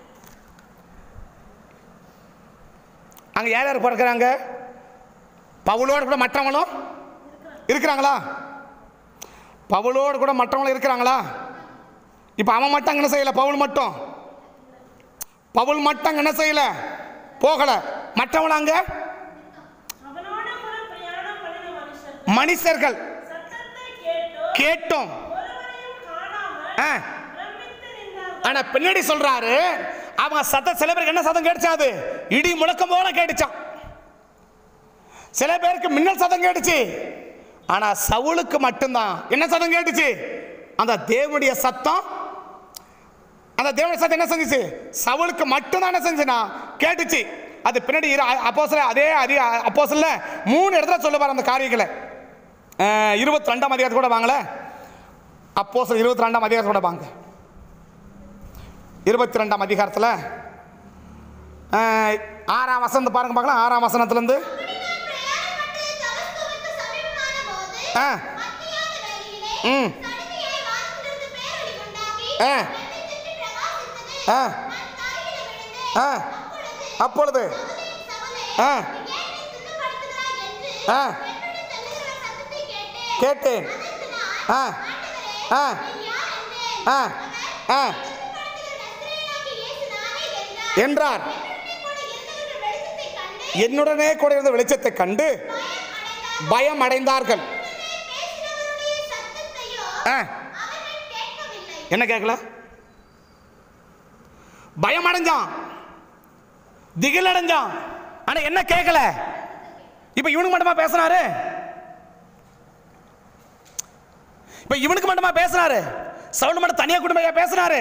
அங்க யார் யார் பிறக்கிறாங்க பவுலோடு கூட மற்றவங்களும் இருக்கிறாங்களா பவுலோடு கூட மற்றவங்களும் இருக்கிறாங்களா இப்போ அவன் மட்டும் அங்க என்ன செய்யல பவுல் மட்டும் பவுல் மட்டும் அங்க என்ன செய்யல போகல மற்றவங்க அங்க அவனோடு கூட பிரயாணம் பண்ணின மனுஷர் மனுஷர்கள் சத்தத்தை கேட்டோ கேட்டோம் ஒருவரையும் காணாமல் ஆ, பிரமித்து நின்றார்கள் ஆனா பின்னாடி சொல்றாரு அவங்க சத்தம் சில பேருக்கு என்ன சத்தம் கேட்டுச்சா அது இடி முழக்கம் போல கேட்டுச்சான் சில பேருக்கு மின்னல் சத்தம் கேட்டுச்சு ஆனா சவுலுக்கு மட்டும்தான் என்ன சத்தம் கேட்டுச்சு அந்த தேவனுடைய சத்தம் அந்த தேவனுடைய சத்தம் என்ன செஞ்சுச்சு சவுலுக்கு மட்டும்தான் என்ன செஞ்சுனா கேட்டுச்சு அது பின்னாடி அப்போ அதே அதி அப்போ மூணு இடத்துல சொல்லுவார் அந்த காரியங்களை இருபத்தி ரெண்டாம் அதிகாரத்து கூட வாங்கல அப்போ இருபத்தி ரெண்டாம் அதிகாரத்து கூட வாங்க இருபத்தி ரெண்டாம் அதிகாரத்தில் ஆறாம் வசனத்தை பாருங்க பார்க்கலாம் ஆறாம் வசனத்துலேருந்து ஆ ம் ஆ ஆ ஆ அப்பொழுது ஆ ஆ கேட்டேன் ஆ ஆ ஆ ஆ என்றார் என்னுடனே கூட இருந்த வெளிச்சத்தை கண்டு பயம் அடைந்தார்கள் ஆ, என்ன கேட்கல பயம் அடைஞ்சான் திகில் அடைஞ்சான் ஆனா என்ன கேட்கல இப்ப இவனுக்கு மட்டுமா பேசினாரு இப்ப இவனுக்கு மட்டுமா பேசினாரு சவுல் மட்டும் தனியா குடும்பையா பேசினாரு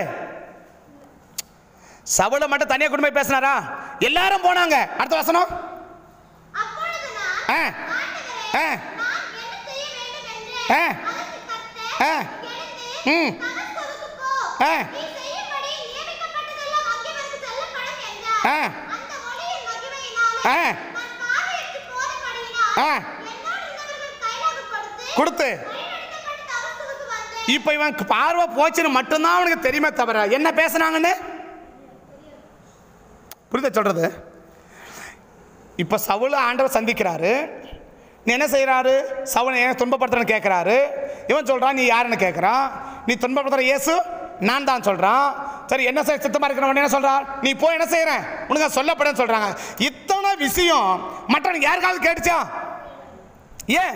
சவுல மட்டும் தனியா குடும்பம் பேசினாரா எல்லாரும் போனாங்க அடுத்த வசனம் ஆ ஆ ஆ ஆ ம் ஆ ஆ ஆ ஆ கொடுத்து இப்போ இவன் பார்வை போச்சுன்னு மட்டும்தான் அவனுக்கு தெரியுமே தவிர என்ன பேசுனாங்கன்னு புரியுதா சொல்றது இப்போ சவுல ஆண்டவர் சந்திக்கிறாரு நீ என்ன செய்கிறாரு சவுல் ஏன் துன்பப்படுத்துறன்னு கேட்குறாரு இவன் சொல்கிறான் நீ யாருன்னு கேட்குறான் நீ துன்பப்படுத்துற இயேசு நான் தான் சொல்கிறான் சரி என்ன செய்ய சித்தமாக இருக்கிறவன் என்ன சொல்கிறான் நீ போய் என்ன செய்கிறேன் உனக்கு நான் சொல்லப்படுன்னு சொல்கிறாங்க இத்தனை விஷயம் மற்றவனுக்கு யாருக்காவது கேட்டுச்சா ஏன்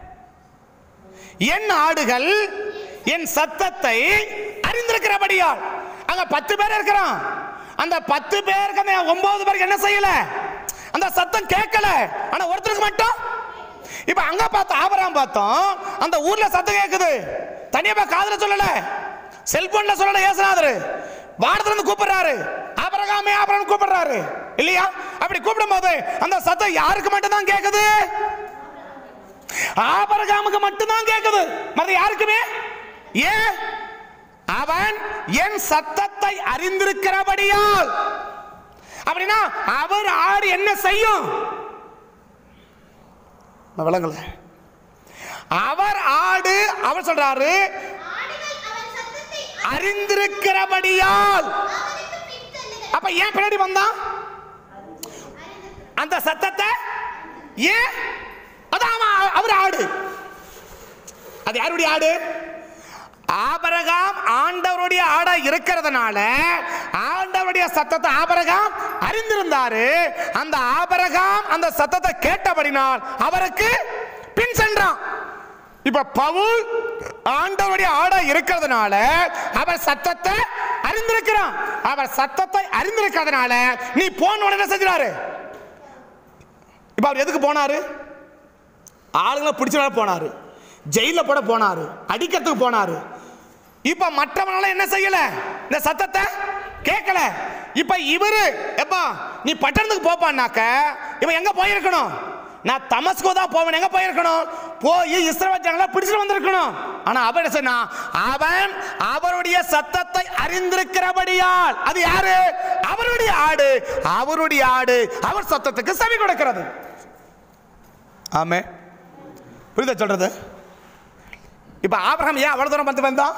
என் ஆடுகள் என் சத்தத்தை அறிந்திருக்கிறபடியால் அங்க பத்து பேர் இருக்கிறான் அந்த பத்து பேருக்கு அந்த ஒன்பது பேருக்கு என்ன செய்யல அந்த சத்தம் கேட்கல ஆனா ஒருத்தருக்கு மட்டும் இப்ப அங்க பார்த்தோம் ஆபராம் பார்த்தோம் அந்த ஊர்ல சத்தம் கேக்குது தனியா போய் காதுல சொல்லல செல்போன்ல சொல்லல ஏசுநாதர் வானத்துல இருந்து கூப்பிடுறாரு ஆபரகாமே ஆபரகம் கூப்பிடுறாரு இல்லையா அப்படி கூப்பிடும்போது அந்த சத்தம் யாருக்கு மட்டும் தான் கேக்குது ஆபரகாமுக்கு மட்டும்தான் கேக்குது மற்ற யாருக்குமே ஏன் அவன் என் சத்தத்தை அறிந்திருக்கிறபடியால் அப்படின்னா அவர் ஆடு என்ன செய்யும் நான் விளங்கல அவர் ஆடு அவர் சொல்றாரு ஆடுகள் அவன் சத்தத்தை அறிந்திருக்கிறபடியால் அவனுக்கு பின் செல்லுகிறது அப்ப ஏன் பின்னாடி வந்தான் அந்த சத்தத்தை ஏன் அதான் அவன் அவர் ஆடு அது யாருடைய ஆடு ஆபரகாம் ஆண்டவருடைய ஆடா இருக்கிறதுனால ஆண்டவருடைய சத்தத்தை ஆபரகாம் அறிந்திருந்தாரு அந்த ஆபரகாம் அந்த சத்தத்தை கேட்டபடினால் அவருக்கு பின் சென்றான் இப்ப பவுல் ஆண்டவருடைய ஆடா இருக்கிறதுனால அவர் சத்தத்தை அறிந்திருக்கிறான் அவர் சத்தத்தை அறிந்திருக்கிறதுனால நீ போன உடனே செஞ்சாரு இப்ப அவர் எதுக்கு போனாரு ஆளுங்களை பிடிச்சனால போனாரு ஜெயிலில் போட போனாரு அடிக்கிறதுக்கு போனாரு இப்ப மற்றவனால என்ன செய்யல இந்த சத்தத்தை கேட்கல இப்ப இவரு எப்பா நீ பட்டணத்துக்கு போப்பான்னாக்க இவன் எங்க போயிருக்கணும் நான் தமஸ்கோ தான் போவேன் எங்க போயிருக்கணும் போய் இஸ்ரவேல் ஜனங்களை பிடிச்சிட்டு வந்திருக்கணும் ஆனா அவன் என்ன சொன்னா அவன் அவருடைய சத்தத்தை அறிந்திருக்கிறபடியால் அது யாரு அவருடைய ஆடு அவருடைய ஆடு அவர் சத்தத்துக்கு செவி கொடுக்கிறது ஆமே புரியுதா சொல்றது இப்ப ஆபிரகாம் ஏன் அவ்வளவு தூரம் வந்து வந்தான்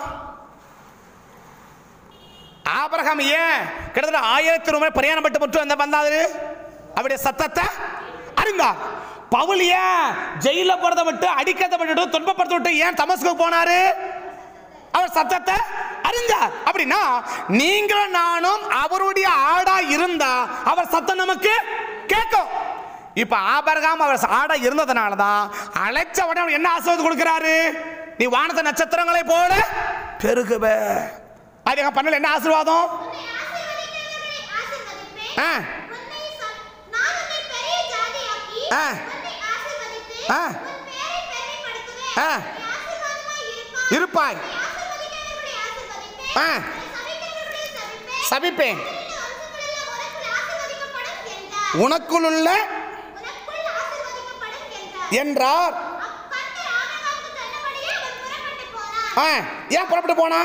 ஆபிரகாம் ஏன் கிட்டத்தட்ட ஆயிரத்தி ரூபாய் பிரயாணம் பட்டு மட்டும் வந்த வந்தாரு அவருடைய சத்தத்தை அறிந்தார் பவுல் ஏன் ஜெயில போறதை விட்டு அடிக்கிறத விட்டு துன்பப்படுத்த விட்டு ஏன் தமஸ்குக்கு போனாரு அவர் சத்தத்தை அறிந்தார் அப்படின்னா நீங்களும் நானும் அவருடைய ஆடா இருந்தா அவர் சத்தம் நமக்கு கேட்கும் இப்ப ஆபரகாம் அவர் ஆடா இருந்ததுனால தான் அழைச்ச உடனே அவர் என்ன ஆசீர்வாதம் கொடுக்கிறாரு நீ வானத்த நட்சத்திரங்களை போல பெருகுவ அது பண்ணல என்ன ஆசீர்வாதம் உன்னை ஆசீர்வதிக்கிறவர்களை ஆசீர்வதிப்பேன். ஆ. உன்னை ச- நான் உன்னை பெரிய ஜாதியாக்கி, ஆ. உன்னை ஆசீர்வதித்து, ஆ. உன் பேரை பெருமைப்படுத்துவேன். ஆ. நீ ஆசீர்வாதமாய் இருப்பாய். இருப்பாய் உன்னை ஆசீர்வதிக்கிறவர்களை ஆசீர்வதிப்பேன். ஆ. உன்னை சபிக்கிறவர்களை சபிப்பேன். சபிப்பேன் இந்த வம்சங்களெல்லாம் உனக்குள் ஆசீர்வதிக்கப்படும் என்றார். உனக்குள்ள உனக்குள் ஆசீர்வதிக்கப்படும் என்றார். என்றார் அப்பண்டை ஆபிரகாமுக்கு சொன்னபடியே அவன் புறப்பட்டு போனான். ஆ, ஏன் புறப்பட்டு போனா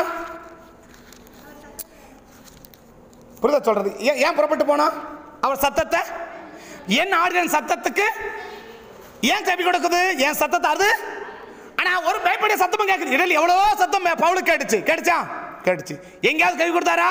புரியுதா சொல்றது ஏன் ஏன் புறப்பட்டு போனா அவர் சத்தத்தை என் ஆடியன் சத்தத்துக்கு ஏன் செவி கொடுக்குது என் சத்தத்தை அது ஆனா ஒரு பயப்படிய சத்தமும் கேட்குது இடையில எவ்வளவோ சத்தம் பவுலுக்கு கேட்டுச்சு கேட்டுச்சா கேட்டுச்சு எங்கேயாவது கை கொடுத்தாரா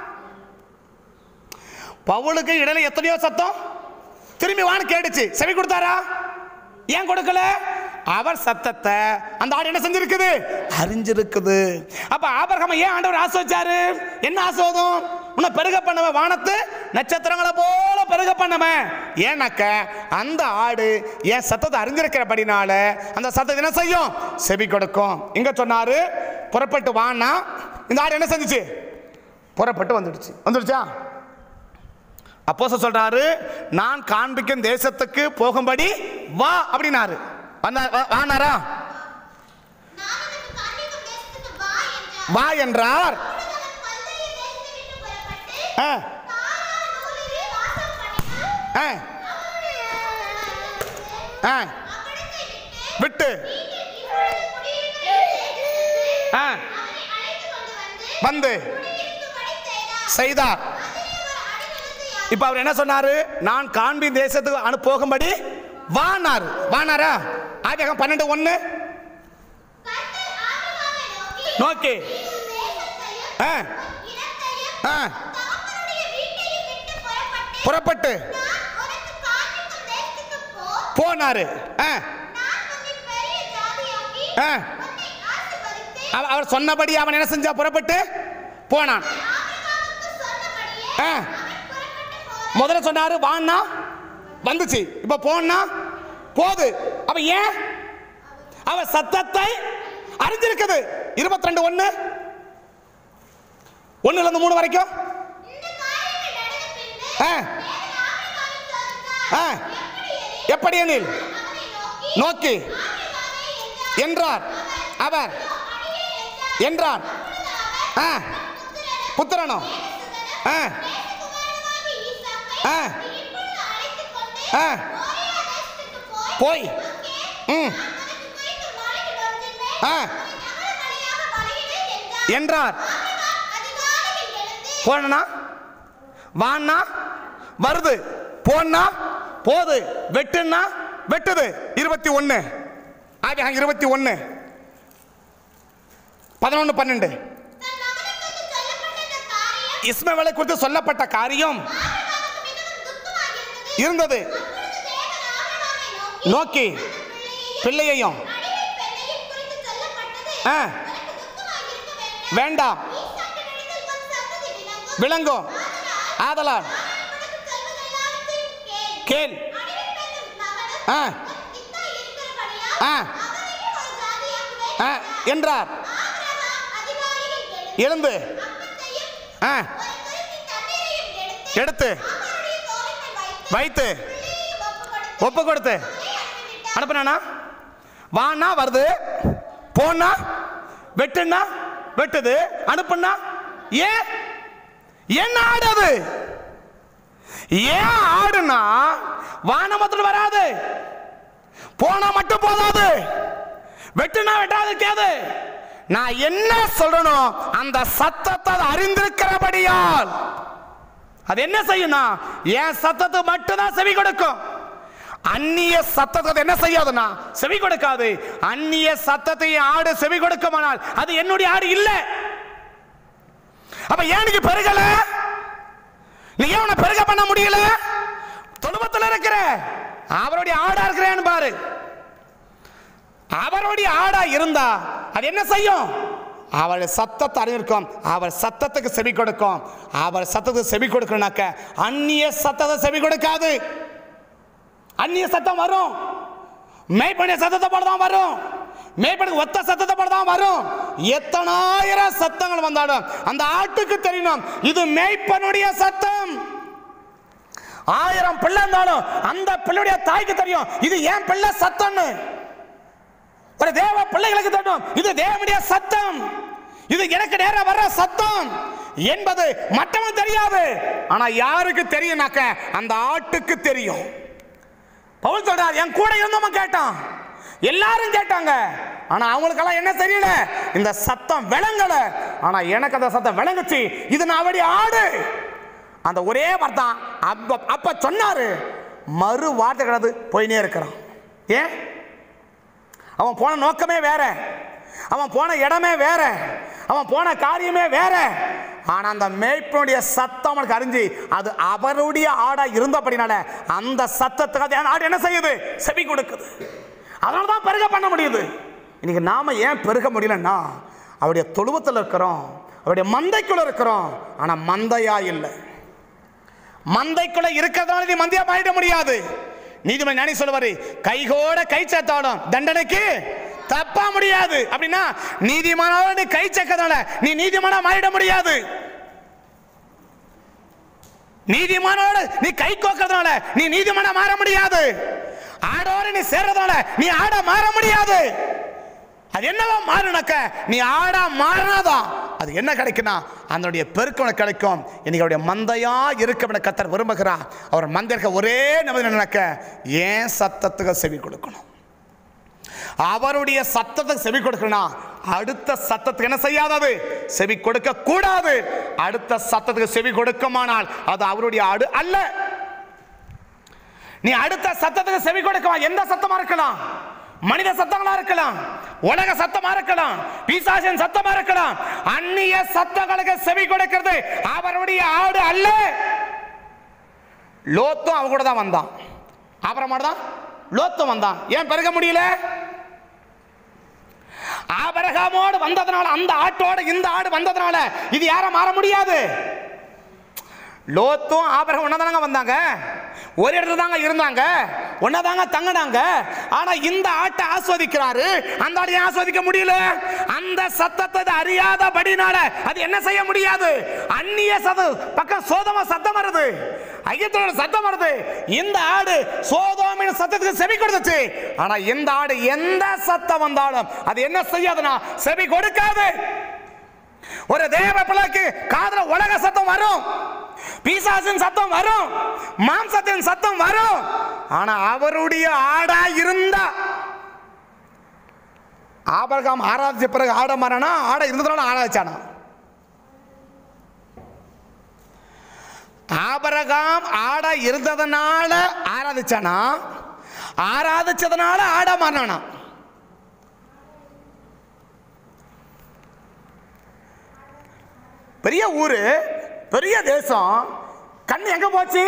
பவுலுக்கு இடையில எத்தனையோ சத்தம் திரும்பி வான்னு கேட்டுச்சு செவி கொடுத்தாரா ஏன் கொடுக்கல அவர் சத்தத்தை அந்த ஆடு என்ன செஞ்சிருக்குது அறிஞ்சிருக்குது அப்ப ஆபரகாம ஏன் ஆண்டவர் ஆசை வச்சாரு என்ன ஆசோதம் உன்னை பெருக பண்ணவ வானத்து நட்சத்திரங்களை போல பெருக பண்ணவ ஏன்னாக்க அந்த ஆடு என் சத்தத்தை அறிஞ்சிருக்கிறபடினால அந்த சத்தத்தை என்ன செய்யும் செவி கொடுக்கும் இங்க சொன்னாரு புறப்பட்டு வான்னா இந்த ஆடு என்ன செஞ்சுச்சு புறப்பட்டு வந்துடுச்சு வந்துடுச்சா அப்போ சொல்றாரு நான் காண்பிக்கும் தேசத்துக்கு போகும்படி வா அப்படின்னாரு வந்தா- வா- வானாரா நான் உனக்கு காண்பிக்கும் தேசத்துக்கு வா என்றார். வா என்றார் அப்பொழுது அவன் கல்தேய தேசத்தை விட்டு புறப்பட்டு ஆ, தாரா நூலிலே வாசம் பண்ணினான். ஆ, அவனுடைய ஆ, அவ்விடத்தை விட்டு விட்டு நீங்கள் இப்பொழுது குடியிருக்கிற தேசத்துக்கு ஆ, அவனை அழைத்துக் கொண்டு வந்து வந்து குடியிருக்கும்படி செய்தார். செய்தார் அதிலே ஒரு அடிநிலத்தை யா- இப்ப அவர் என்ன சொன்னாரு நான் காண்பி தேசத்துக்கு அனு போகும்படி வானார் வானாரா ஆதியாகம் பன்னெண்டு ஒண்ணு கர்த்தர் ஆபிரகாமை நோக்கி, நோக்கி நீ உன் தேசத்தையும் ஆ, உன் இனத்தையும் ஆ, தகப்பனுடைய வீட்டையும் விட்டு புறப்பட்டு புறப்பட்டு நான் உனக்கு காண்பிக்கும் தேசத்துக்கு போ. போனாரு ஆ, நான் உன்னை பெரிய ஜாதியாக்கி, ஆ. உன்னை ஆசீர்வதித்து, அவ- அவர் சொன்னபடி அவன் என்ன செஞ்சா புறப்பட்டு போனான் ஆபிரகாமுக்கு சொன்னபடியே ஆ. அவன் புறப்பட்டு போனான். முதல்ல சொன்னாரு வான்னா வந்துச்சு இப்ப போனா போது அப்ப ஏன் அவ சத்தத்தை அறிஞ்சிருக்குது இருபத்தி ரெண்டு ஒண்ணு ஒண்ணுல இருந்து மூணு வரைக்கும் இந்த காரியங்கள் நடந்த பின்பு ஆ, தேவன் ஆபிரகாமுக்கு சொன்னார், ஆ. எப்படி எனில், எப்படி எனில் அவனை நோக்கி, நோக்கி என்றார் அவர் என்றார் ஆ புத்திரனோ ஆ ஆ ஆ போய் ம் ஆ என்றார் போனா வான்னா வருது போனா போது வெட்டுன்னா வெட்டுது இருபத்தி ஒன்று ஆகிய இருபத்தி ஒன்று பதினொன்று பன்னெண்டு இஸ்மவேலை குறித்து சொல்லப்பட்ட காரியம் இருந்தது நோக்கி பிள்ளையையும் ஆ வேண்டாம் விளங்கும் ஆதலால் கேள் ஆ ஆ ஆ என்றார் எழுந்து ஆ எடுத்து வைத்து ஒப்பு கொடுத்து அனுப்புனா வானா வருது போனா வெட்டுனா வெட்டுது அனுப்புனா ஏன் என்ன ஆடு அது ஏன் ஆடுனா வானமத்தில் வராது போனா மட்டும் போதாது வெட்டுனா வெட்டாது கேது நான் என்ன சொல்லணும் அந்த சத்தத்தை அது அறிந்திருக்கிறபடியால் அது என்ன செய்யும்னா என் சத்தத்துக்கு மட்டும்தான் செவி கொடுக்கும் அந்நிய சத்தத்தை அது என்ன செய்யாதுன்னா செவி கொடுக்காது அந்நிய சத்தத்தை என் ஆடு செவி கொடுக்குமானால் அது என்னுடைய ஆடு இல்ல அப்ப ஏன் நீங்க பெருகல நீ ஏன் உன்னை பெருக பண்ண முடியல தொழுவத்தில் இருக்கிற அவருடைய ஆடா இருக்கிறேன்னு பாரு அவருடைய ஆடா இருந்தா அது என்ன செய்யும் அவருடைய சத்தத்தை அறிந்திருக்கும் அவர் சத்தத்துக்கு செவி கொடுக்கும் அவர் சத்தத்துக்கு செவி கொடுக்கணும்னாக்க அந்நிய சத்தத்தை செவி கொடுக்காது அந்நிய சத்தம் வரும் மேய்ப்பனிய சத்தத்தை போல தான் வரும் மேய்ப்பனுக்கு ஒத்த சத்தத்தை போல தான் வரும் எத்தனாயிரம் சத்தங்கள் வந்தாலும் அந்த ஆட்டுக்கு தெரியணும் இது மேய்ப்பனுடைய சத்தம் ஆயிரம் பிள்ளை இருந்தாலும் அந்த பிள்ளையுடைய தாய்க்கு தெரியும் இது ஏன் பிள்ளை சத்தம்னு ஒரு தேவ பிள்ளைகளுக்கு தெரியும் இது தேவனுடைய சத்தம் இது எனக்கு நேரம் வர்ற சத்தம் என்பது மற்றவன் தெரியாது ஆனா யாருக்கு தெரியும்னாக்க அந்த ஆட்டுக்கு தெரியும் பவுல் சொல்றார் என் கூட இருந்தவன் கேட்டான் எல்லாரும் கேட்டாங்க ஆனா அவங்களுக்கெல்லாம் என்ன தெரியல இந்த சத்தம் விளங்கல ஆனா எனக்கு அந்த சத்தம் விளங்குச்சு இது நான் அவடி ஆடு அந்த ஒரே வார்த்தை அப்ப அப்ப சொன்னாரு மறு வார்த்தை கிடந்து போயினே இருக்கிறான் ஏன் அவன் போன நோக்கமே வேற அவன் போன இடமே வேற அவன் போன காரியமே வேற ஆனா அந்த மேய்ப்பனுடைய சத்தம் அவனுக்கு அறிஞ்சு அது அவருடைய ஆடா இருந்தபடினால அந்த சத்தத்துக்கு அது ஆடு என்ன செய்யுது செவி கொடுக்குது அதனால தான் பெருக பண்ண முடியுது இன்னைக்கு நாம ஏன் பெருக முடியலன்னா அவருடைய தொழுவத்தில் இருக்கிறோம் அவருடைய மந்தைக்குள்ள இருக்கிறோம் ஆனா மந்தையா இல்லை மந்தைக்குள்ள இருக்கிறதுனால நீ மந்தியா மாறிட முடியாது நீதிமன்ற ஞானி சொல்லுவாரு கைகோட கை சேர்த்தாலும் தண்டனைக்கு தப்பா முடியாது அப்படின்னா நீதிமானோட நீ கை சேர்க்கறதால நீ நீதிமானா மாறிட முடியாது நீதிமானோட நீ கை கோக்கிறதுனால நீ நீதிமானா மாற முடியாது ஆடோட நீ சேர்றதால நீ ஆட மாற முடியாது அது என்னவா மாறினாக்க நீ ஆடா மாறினாதான் அது என்ன கிடைக்குன்னா அதனுடைய பெருக்கம் உனக்கு கிடைக்கும் இன்னைக்கு அவருடைய மந்தையா இருக்க கத்தர் விரும்புகிறார் அவர் மந்தைக்க ஒரே நிபந்தனை நடக்க ஏன் சத்தத்துக்கு செவி கொடுக்கணும் அவருடைய சத்தத்துக்கு செவி கொடுக்கணும் அடுத்த சத்தத்துக்கு என்ன செய்யாதது செவி கொடுக்க கூடாது அடுத்த சத்தத்துக்கு செவி கொடுக்குமானால் அது அவருடைய ஆடு அல்ல நீ அடுத்த சத்தத்துக்கு செவி கொடுக்கலாம் எந்த சத்தமா இருக்கலாம் மனித சத்தங்களா இருக்கலாம் உலக சத்தமா இருக்கலாம் பிசாசின் சத்தமா இருக்கலாம் அந்நிய சத்தங்களுக்கு செவி கொடுக்கிறது அவருடைய ஆடு அல்ல லோத்தும் அவன் கூட தான் வந்தான் அப்புறமா தான் லோத்தும் வந்தான் ஏன் பெருக முடியல ஆபரகாமோடு வந்ததுனால அந்த ஆட்டோட இந்த ஆடு வந்ததுனால இது யாரும் மாற முடியாது லோத்தும் ஆபரகம் ஒன்னதானங்க வந்தாங்க ஒரு இடத்துல தாங்க இருந்தாங்க ஒன்னா தாங்க தங்கினாங்க ஆனா இந்த ஆட்டை ஆஸ்வதிக்கிறாரு அந்த ஆட்டை ஆஸ்வதிக்க முடியல அந்த சத்தத்தை அது அறியாதபடினால அது என்ன செய்ய முடியாது அந்நிய சத பக்கம் சோதம சத்தம் வருது ஐயத்தோட சத்தம் வருது இந்த ஆடு சோதோமின் சத்தத்துக்கு செவி கொடுத்துச்சு ஆனா இந்த ஆடு எந்த சத்தம் வந்தாலும் அது என்ன செய்யாதுன்னா செவி கொடுக்காது ஒரு தேவ பிள்ளைக்கு காதுல உலக சத்தம் வரும் பீசாசின் சத்தம் வரும் மாம்சத்தின் சத்தம் வரும் ஆனா அவருடைய ஆடா இருந்தா ஆபரகாம் ஆராதிச்ச பிறகு ஆட மாறானா ஆட இருந்ததுனால ஆராதிச்சானா ஆபரகாம் ஆட இருந்ததுனால ஆராதிச்சானா ஆராதிச்சதுனால ஆட மாறினானா பெரிய ஊரு பெரிய தேசம் கண் எங்க போச்சு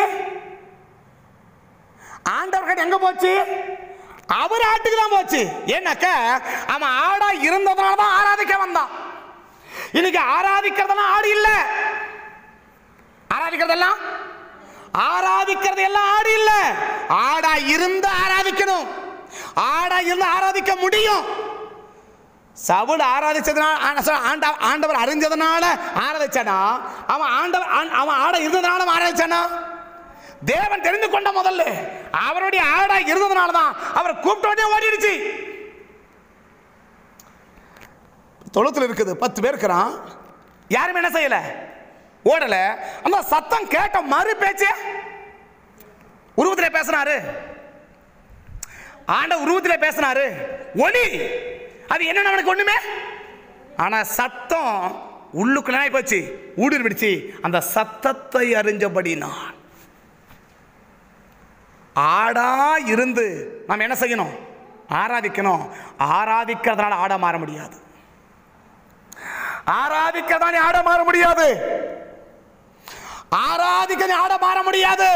ஆண்டவர் கண் எங்க போச்சு அவர் ஆட்டுக்கு தான் போச்சு ஏன்னாக்க அவன் ஆடா இருந்ததுனால தான் ஆராதிக்க வந்தான் இன்னைக்கு ஆராதிக்கிறதெல்லாம் ஆடு இல்ல ஆராதிக்கிறதெல்லாம் ஆராதிக்கிறது எல்லாம் ஆடு இல்ல ஆடா இருந்து ஆராதிக்கணும் ஆடா இருந்து ஆராதிக்க முடியும் சவுல் ஆராதிச்சதுனால ஆ- sorry, ஆண்ட- ஆண்டவர் அறிஞ்சதுனால ஆராதிச்சானா அவன் ஆண்டவர் ஆண்- அவன் ஆட இருந்ததுனால அவன் ஆராதிச்சானா தேவன் தெரிந்து கொண்ட முதல்ல அவருடைய ஆடா இருந்ததுனால தான் அவர் கூப்பிட்ட உடனே ஓடிடுச்சு தொழுத்துல இருக்குது பத்து பேர் இருக்கிறான் யாரும் என்ன செய்யல ஓடல அந்த சத்தம் கேட்ட மறு பேச்சு உருவத்திலே பேசினாரு ஆண்ட உருவத்திலே பேசினாரு ஒளி அது என்னன்னு அவனுக்கு ஒண்ணுமே ஆனா சத்தம் உள்ளுக்குள்ள என்ன போச்சு ஊடுருவிடுச்சு அந்த சத்தத்தை அறிஞ்சபடி நான் ஆடா இருந்து நாம் என்ன செய்யணும் ஆராதிக்கணும் ஆராதிக்கிறதுனால ஆட மாற முடியாது ஆராதிக்கிறதானே ஆட மாற முடியாது ஆராதிக்க ஆட மாற முடியாது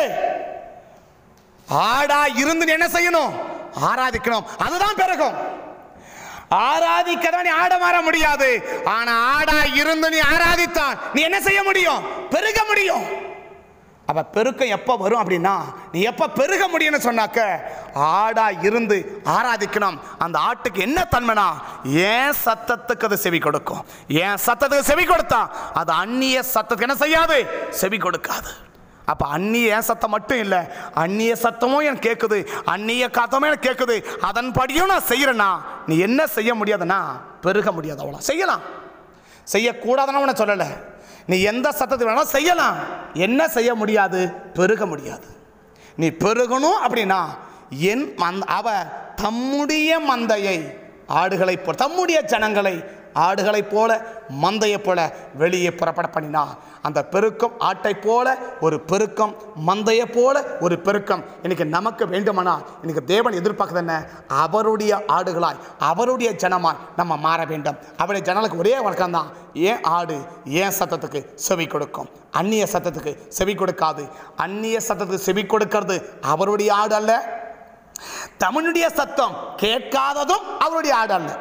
ஆடா இருந்து நீ என்ன செய்யணும் ஆராதிக்கணும் அதுதான் பிறகும் ஆராதிக்கதான் நீ ஆட மாற முடியாது ஆனா ஆடா இருந்து நீ ஆராதித்தான் நீ என்ன செய்ய முடியும் பெருக முடியும் அப்ப பெருக்கம் எப்ப வரும் அப்படின்னா நீ எப்ப பெருக முடியும்னு சொன்னாக்க ஆடா இருந்து ஆராதிக்கணும் அந்த ஆட்டுக்கு என்ன தன்மைனா ஏன் சத்தத்துக்கு அது செவி கொடுக்கும் ஏன் சத்தத்துக்கு செவி கொடுத்தா அது அந்நிய சத்தத்துக்கு என்ன செய்யாது செவி கொடுக்காது அப்ப அந்நிய என் சத்தம் மட்டும் இல்லை அந்நிய சத்தமும் எனக்கு கேட்குது அந்நிய காத்தமும் எனக்கு கேட்குது அதன்படியும் நான் செய்யறேன்னா நீ என்ன செய்ய முடியாதுன்னா பெருக முடியாது அவ்வளோ செய்யலாம் செய்யக்கூடாதுன்னு உன சொல்லலை நீ எந்த சத்தத்தை வேணாலும் செய்யலாம் என்ன செய்ய முடியாது பெருக முடியாது நீ பெருகணும் அப்படின்னா என் மந்த அவ தம்முடைய மந்தையை ஆடுகளை போல தம்முடைய ஜனங்களை ஆடுகளைப் போல மந்தையைப் போல வெளியே புறப்பட பண்ணினா அந்த பெருக்கம் ஆட்டை போல ஒரு பெருக்கம் மந்தையைப் போல ஒரு பெருக்கம் இன்னைக்கு நமக்கு வேண்டுமானால் இன்னைக்கு தேவன் எதிர்பார்க்குறது என்ன அவருடைய ஆடுகளாய் அவருடைய ஜனமாய் நம்ம மாற வேண்டும் அவருடைய ஜனங்களுக்கு ஒரே வழக்கம் தான் ஏன் ஆடு ஏன் சத்தத்துக்கு செவி கொடுக்கும் அந்நிய சத்தத்துக்கு செவி கொடுக்காது அந்நிய சத்தத்துக்கு செவி கொடுக்கிறது அவருடைய ஆடு அல்ல தமிழுடைய சத்தம் கேட்காததும் அவருடைய ஆடு அல்ல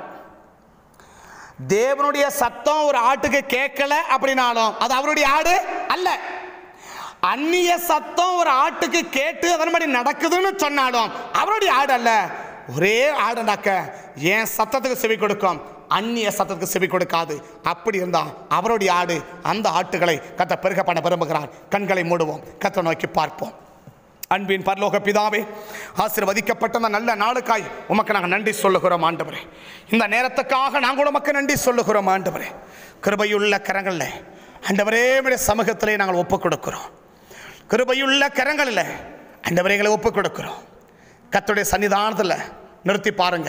தேவனுடைய சத்தம் ஒரு ஆட்டுக்கு கேட்கல அப்படின்னாலும் அது அவருடைய ஆடு அல்ல அந்நிய சத்தம் ஒரு ஆட்டுக்கு கேட்டு அதன்படி நடக்குதுன்னு சொன்னாலும் அவருடைய ஆடு அல்ல ஒரே ஆடுனாக்க என் சத்தத்துக்கு செவி கொடுக்கும் அந்நிய சத்தத்துக்கு செவி கொடுக்காது அப்படி இருந்தா அவருடைய ஆடு அந்த ஆட்டுகளை கத்த பெருக பண்ண விரும்புகிறார் கண்களை மூடுவோம் கத்த நோக்கி பார்ப்போம் அன்பின் பரலோக பிதாவே ஆசீர்வதிக்கப்பட்ட அந்த நல்ல நாளுக்காய் உமக்கு நாங்கள் நன்றி சொல்லுகிறோம் ஆண்டவரே இந்த நேரத்துக்காக நாங்கள் உமக்கு நன்றி சொல்லுகிறோம் ஆண்டவரே கிருபையுள்ள கரங்களில் ஆண்டவரே உம்முடைய சமூகத்திலே நாங்கள் ஒப்புக் கொடுக்கிறோம் கிருபையுள்ள கரங்களில் ஆண்டவரே எங்களை ஒப்புக் கொடுக்கிறோம் கர்த்தருடைய சன்னிதானத்தில் நிறுத்தி பாருங்க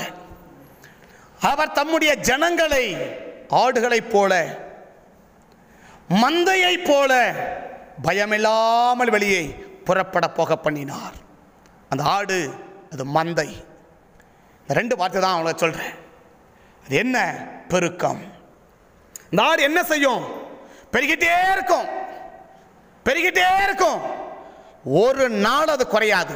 அவர் தம்முடைய ஜனங்களை ஆடுகளைப் போல மந்தையைப் போல பயமில்லாமல் வெளியே புறப்பட போக பண்ணினார் அந்த ஆடு அது மந்தை இந்த ரெண்டு வார்த்தை தான் அவங்கள சொல்கிறேன் அது என்ன பெருக்கம் இந்த ஆடு என்ன செய்யும் பெருகிட்டே இருக்கும் பெருகிட்டே இருக்கும் ஒரு நாள் அது குறையாது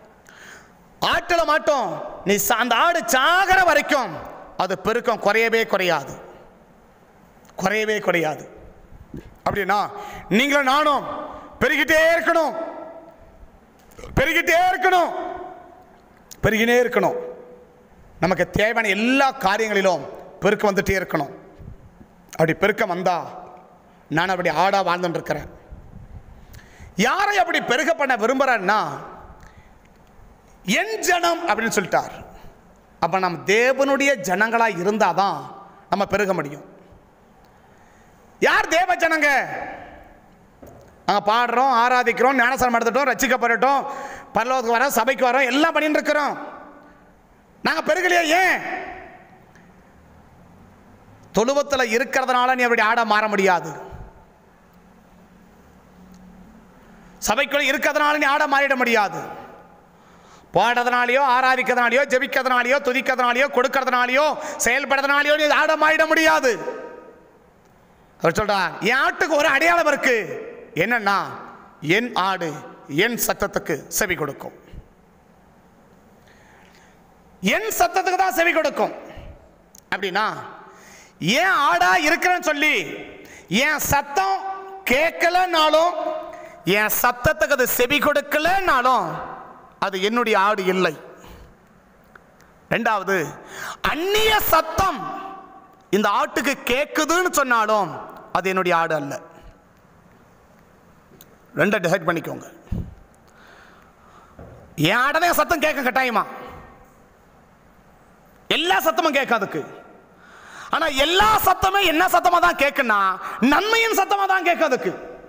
ஆட்டில் மாட்டோம் நீ சா- அந்த ஆடு சாகிற வரைக்கும் அது பெருக்கம் குறையவே குறையாது குறையவே குறையாது அப்படின்னா நீங்களும் நானும் பெருகிட்டே இருக்கணும் பெருகிட்டே இருக்கணும் பெருகினே இருக்கணும் நமக்கு தேவையான எல்லா காரியங்களிலும் பெருக்கம் வந்துட்டே இருக்கணும் அப்படி பெருக்கம் வந்தா நான் அப்படி ஆடா வாழ்ந்துட்டு இருக்கிறேன் யாரை அப்படி பெருக பண்ண விரும்புறேன்னா என் ஜனம் அப்படின்னு சொல்லிட்டார் அப்ப நம்ம தேவனுடைய ஜனங்களா இருந்தாதான் நம்ம பெருக முடியும் யார் தேவ ஜனங்க நாங்கள் பாடுறோம் ஆராதிக்கிறோம் ஞானசனம் எடுத்துட்டோம் ரசிக்கப்படட்டும் பரலோகத்துக்கு வரோம் சபைக்கு வரோம் எல்லாம் பண்ணிட்டு இருக்கிறோம் நாங்கள் பெருகலையே ஏன் தொழுவத்தில் இருக்கிறதுனால நீ அப்படி ஆட மாற முடியாது சபைக்குள்ள இருக்கிறதுனால நீ ஆட மாறிட முடியாது பாடுறதுனாலையோ ஆராதிக்கிறதுனாலையோ ஜெபிக்கிறதுனாலையோ துதிக்கிறதுனாலையோ கொடுக்கறதுனாலையோ செயல்படுறதுனாலையோ நீ ஆட மாறிட முடியாது அவர் சொல்றார் என் ஆட்டுக்கு ஒரு அடையாளம் இருக்கு என்னன்னா என் ஆடு என் சத்தத்துக்கு செவி கொடுக்கும் என் சத்தத்துக்கு தான் செவி கொடுக்கும் அப்படின்னா ஏன் ஆடா இருக்கிறேன்னு சொல்லி என் சத்தம் கேட்கலனாலும் என் சத்தத்துக்கு அது செவி கொடுக்கலனாலும் அது என்னுடைய ஆடு இல்லை ரெண்டாவது அந்நிய சத்தம் இந்த ஆட்டுக்கு கேட்குதுன்னு சொன்னாலும் அது என்னுடைய ஆடு அல்ல ரெண்டை டிசைட் பண்ணிக்கோங்க என் ஆடனே சத்தம் கேட்க கட்டாயமா எல்லா சத்தமும் கேட்கும் அதுக்கு ஆனா எல்லா சத்தமே என்ன சத்தமா தான் கேட்குன்னா நன்மையின் சத்தமா தான் கேட்கும் அதுக்கு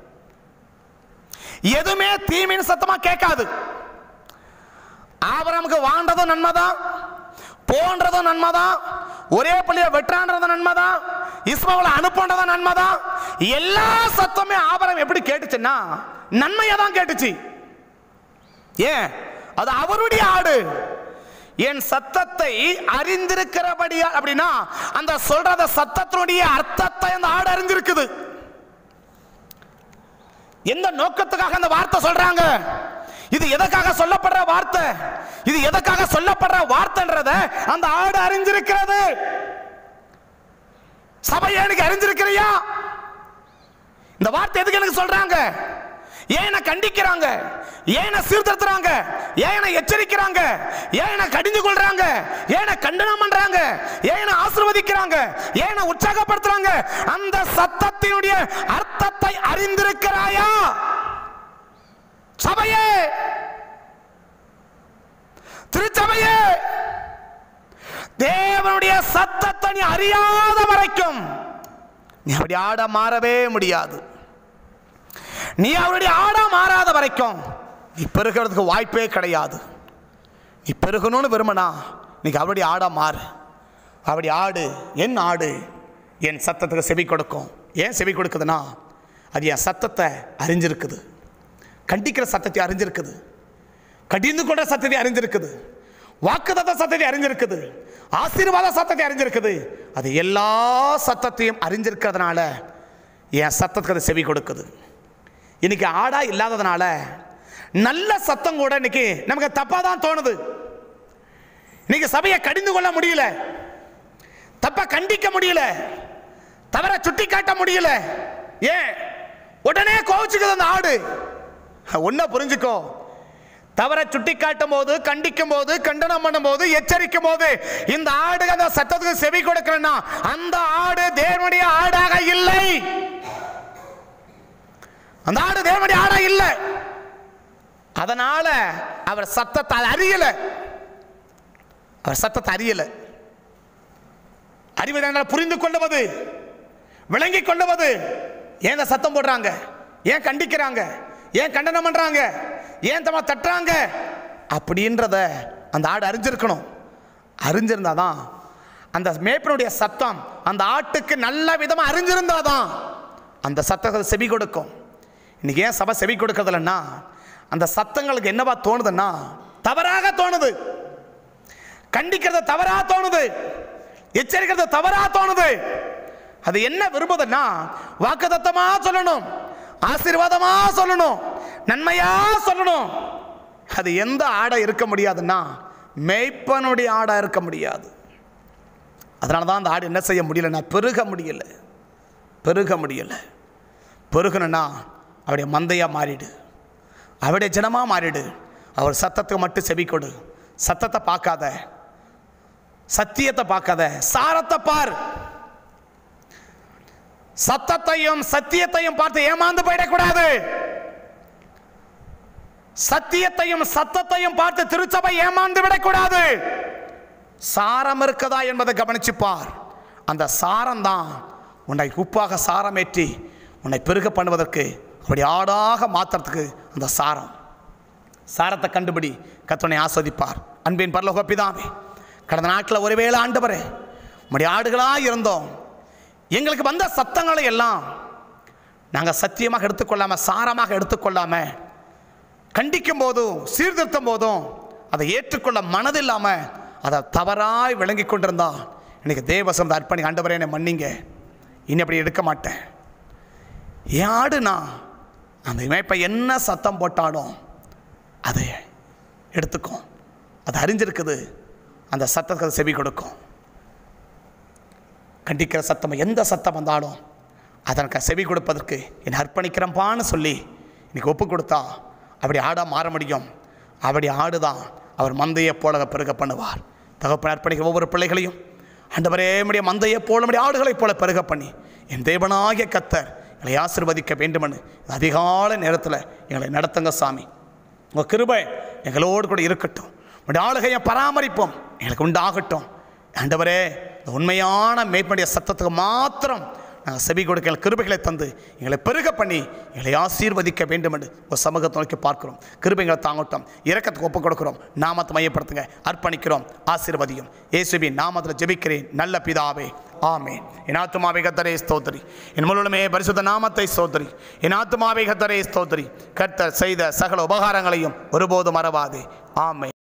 எதுவுமே தீமையின் சத்தமா கேட்காது ஆபரமுக்கு வாழ்ந்ததும் நன்மைதான் போன்றதும் நன்மைதான் ஒரே பள்ளியை வெற்றான்றதும் நன்மைதான் இஸ்மாவில் அனுப்புன்றதும் நன்மைதான் எல்லா சத்தமே ஆபரம் எப்படி கேட்டுச்சுன்னா நன்மையை தான் கேட்டுச்சு ஏன் அது அவருடைய ஆடு என் சத்தத்தை அறிந்திருக்கிறபடியா அப்படின்னா அந்த சொல்றத சத்தத்தினுடைய அர்த்தத்தை அந்த ஆடு அறிஞ்சிருக்குது எந்த நோக்கத்துக்காக அந்த வார்த்தை சொல்றாங்க இது எதற்காக சொல்லப்படுற வார்த்தை இது எதற்காக சொல்லப்படுற வார்த்தைன்றத அந்த ஆடு அறிஞ்சிருக்கிறது சபையை எனக்கு அறிஞ்சிருக்கிறியா இந்த வார்த்தை எதுக்கு எனக்கு சொல்றாங்க ஏன் என்ன கண்டிக்கிறாங்க ஏன் என்ன சீர்திருத்துறாங்க ஏன் என்ன எச்சரிக்கிறாங்க ஏன் என்ன கடிந்து கொள்றாங்க ஏன் என்ன கண்டனம் பண்றாங்க ஏன் என்ன ஆசீர்வதிக்கிறாங்க ஏன் என்ன உற்சாகப்படுத்துறாங்க அந்த சத்தத்தினுடைய அர்த்தத்தை அறிந்திருக்கிறாயா சபையே திருச்சபையே தேவனுடைய சத்தத்தை நீ அறியாத வரைக்கும் நீ அப்படி ஆட மாறவே முடியாது நீ அவருடைய ஆடா மாறாத வரைக்கும் நீ பெருகிறதுக்கு வாய்ப்பே கிடையாது நீ பெருகணும்னு விரும்பினா நீ அவருடைய ஆடா மாறு அப்படி ஆடு என் ஆடு என் சத்தத்துக்கு செவி கொடுக்கும் ஏன் செவி கொடுக்குதுன்னா அது என் சத்தத்தை அறிஞ்சிருக்குது கண்டிக்கிற சத்தத்தை அறிஞ்சிருக்குது கடிந்து கொண்ட சத்தத்தை அறிஞ்சிருக்குது வாக்குதத்த சத்தத்தை அறிஞ்சிருக்குது ஆசீர்வாத சத்தத்தை அறிஞ்சிருக்குது அது எல்லா சத்தத்தையும் அறிஞ்சிருக்கிறதுனால என் சத்தத்துக்கு அது செவி கொடுக்குது இன்னைக்கு ஆடா இல்லாததுனால நல்ல சத்தம் கூட இன்னைக்கு நமக்கு தப்பா தான் தோணுது இன்னைக்கு சபையை கடிந்து கொள்ள முடியல தப்பா கண்டிக்க முடியல தவற சுட்டி காட்ட முடியல ஏன் உடனே கோவிச்சுக்குது அந்த ஆடு ஒன்ன புரிஞ்சுக்கோ தவற சுட்டி காட்டும் போது கண்டிக்கும் போது கண்டனம் பண்ணும் போது எச்சரிக்கும் போது இந்த ஆடு அந்த சத்தத்துக்கு செவி கொடுக்கிறேன்னா அந்த ஆடு தேவனுடைய ஆடாக இல்லை அந்த ஆடு தேவனுடைய ஆடா இல்லை அதனால அவர் சத்தத்தை அறியல அவர் சத்தத்தை அறியல அறிவது என்றால் புரிந்து கொள்ளுவது விளங்கி கொள்ளுவது ஏன் இந்த சத்தம் போடுறாங்க ஏன் கண்டிக்கிறாங்க ஏன் கண்டனம் பண்றாங்க ஏன் தம்மா தட்டுறாங்க அப்படின்றத அந்த ஆடு அறிஞ்சிருக்கணும் அறிஞ்சிருந்தாதான் அந்த மேய்ப்பனுடைய சத்தம் அந்த ஆட்டுக்கு நல்ல விதமா அறிஞ்சிருந்தாதான் அந்த சத்தத்தை செவி கொடுக்கும் இன்னைக்கு ஏன் சபை செவி கொடுக்கறதில்லன்னா அந்த சத்தங்களுக்கு என்னவா தோணுதுன்னா தவறாக தோணுது கண்டிக்கிறது தவறா தோணுது எச்சரிக்கிறது தவறா தோணுது அது என்ன விரும்புதுன்னா வாக்குத்தத்தமா சொல்லணும் ஆசீர்வாதமா சொல்லணும் நன்மையா சொல்லணும் அது எந்த ஆடை இருக்க முடியாதுன்னா மேய்ப்பனுடைய ஆடா இருக்க முடியாது அதனால தான் அந்த ஆடு என்ன செய்ய முடியலன்னா பெருக முடியல பெருக முடியல பெருகணும்னா அவருடைய மந்தையா மாறிடு அவருடைய ஜனமா மாறிடு அவர் சத்தத்துக்கு மட்டும் செவி கொடு சத்தத்தை பார்க்காத சத்தியத்தை பார்க்காத சாரத்தை பார் சத்தத்தையும் சத்தியத்தையும் பார்த்து ஏமாந்து போயிடக்கூடாது சத்தியத்தையும் சத்தத்தையும் பார்த்து திருச்சபை ஏமாந்து விடக்கூடாது சாரம் இருக்குதா என்பதை கவனிச்சு பார் அந்த சாரம் தான் உன்னை உப்பாக சாரமேற்றி உன்னை பெருக பண்ணுவதற்கு அப்படி ஆடாக மாத்துறதுக்கு அந்த சாரம் சாரத்தை கண்டுபிடி கத்தனை ஆஸ்வதிப்பார் அன்பின் பரலோக பிதாவே கடந்த நாட்டில் ஒருவேளை ஆண்டவரே உம்முடைய ஆடுகளாக இருந்தோம் எங்களுக்கு வந்த சத்தங்களை எல்லாம் நாங்கள் சத்தியமாக எடுத்துக்கொள்ளாம சாரமாக எடுத்துக்கொள்ளாம கண்டிக்கும் போதும் சீர்திருத்தும் போதும் அதை ஏற்றுக்கொள்ள மனதில்லாமல் அதை தவறாய் விளங்கி கொண்டிருந்தா இன்னைக்கு தேவசம் அர்ப்பணி ஆண்டவரே என்னை மன்னிங்க இனி அப்படி எடுக்க மாட்டேன் என் ஆடு நான் அந்த இமைப்பை என்ன சத்தம் போட்டாலும் அதை எடுத்துக்கும் அது அறிஞ்சிருக்குது அந்த சத்தத்துக்கு அது செவி கொடுக்கும் கண்டிக்கிற சத்தம் எந்த சத்தம் வந்தாலும் அதற்கு செவி கொடுப்பதற்கு என்னை அர்ப்பணிக்கிறப்பான்னு சொல்லி இன்னைக்கு ஒப்பு கொடுத்தா அப்படி ஆடாக மாற முடியும் அப்படி ஆடுதான் அவர் மந்தையை போல பெருக பண்ணுவார் தகப்பன் அர்ப்பணிக்க ஒவ்வொரு பிள்ளைகளையும் ஆண்டவரே முடிய மந்தையை போல முடிய ஆடுகளைப் போல பெருக பண்ணி என் தேவனாகிய கத்தர் எங்களை ஆசிர்வதிக்க வேண்டுமென்னு இந்த அதிகாலை நேரத்தில் எங்களை நடத்துங்க சாமி உங்கள் கிருபை எங்களோடு கூட இருக்கட்டும் உங்களுடைய ஆளுகையை பராமரிப்போம் எங்களுக்கு உண்டாகட்டும் ஆண்டவரே இந்த உண்மையான மேற்படைய சத்தத்துக்கு மாத்திரம் நாங்கள் செவி கொடுக்க எங்கள் கிருபைகளை தந்து எங்களை பெருக பண்ணி எங்களை ஆசீர்வதிக்க வேண்டும் என்று ஒரு சமூகத்தை நோக்கி பார்க்கிறோம் கிருபைகளை தாங்கட்டும் இரக்கத்துக்கு ஒப்புக் கொடுக்கிறோம் நாமத்தை மையப்படுத்துங்க அர்ப்பணிக்கிறோம் ஆசீர்வதியும் இயேசுவின் நாமத்தில் ஜெபிக்கிறேன் நல்ல பிதாவே ஆமே என் ஆத்துமாவை கத்தரே ஸ்தோத்திரி என் முழுமே பரிசுத்த நாமத்தை ஸ்தோத்திரி என் ஆத்துமாவை கத்தரே ஸ்தோத்திரி கர்த்தர் செய்த சகல உபகாரங்களையும் ஒருபோதும் மறவாதே ஆமே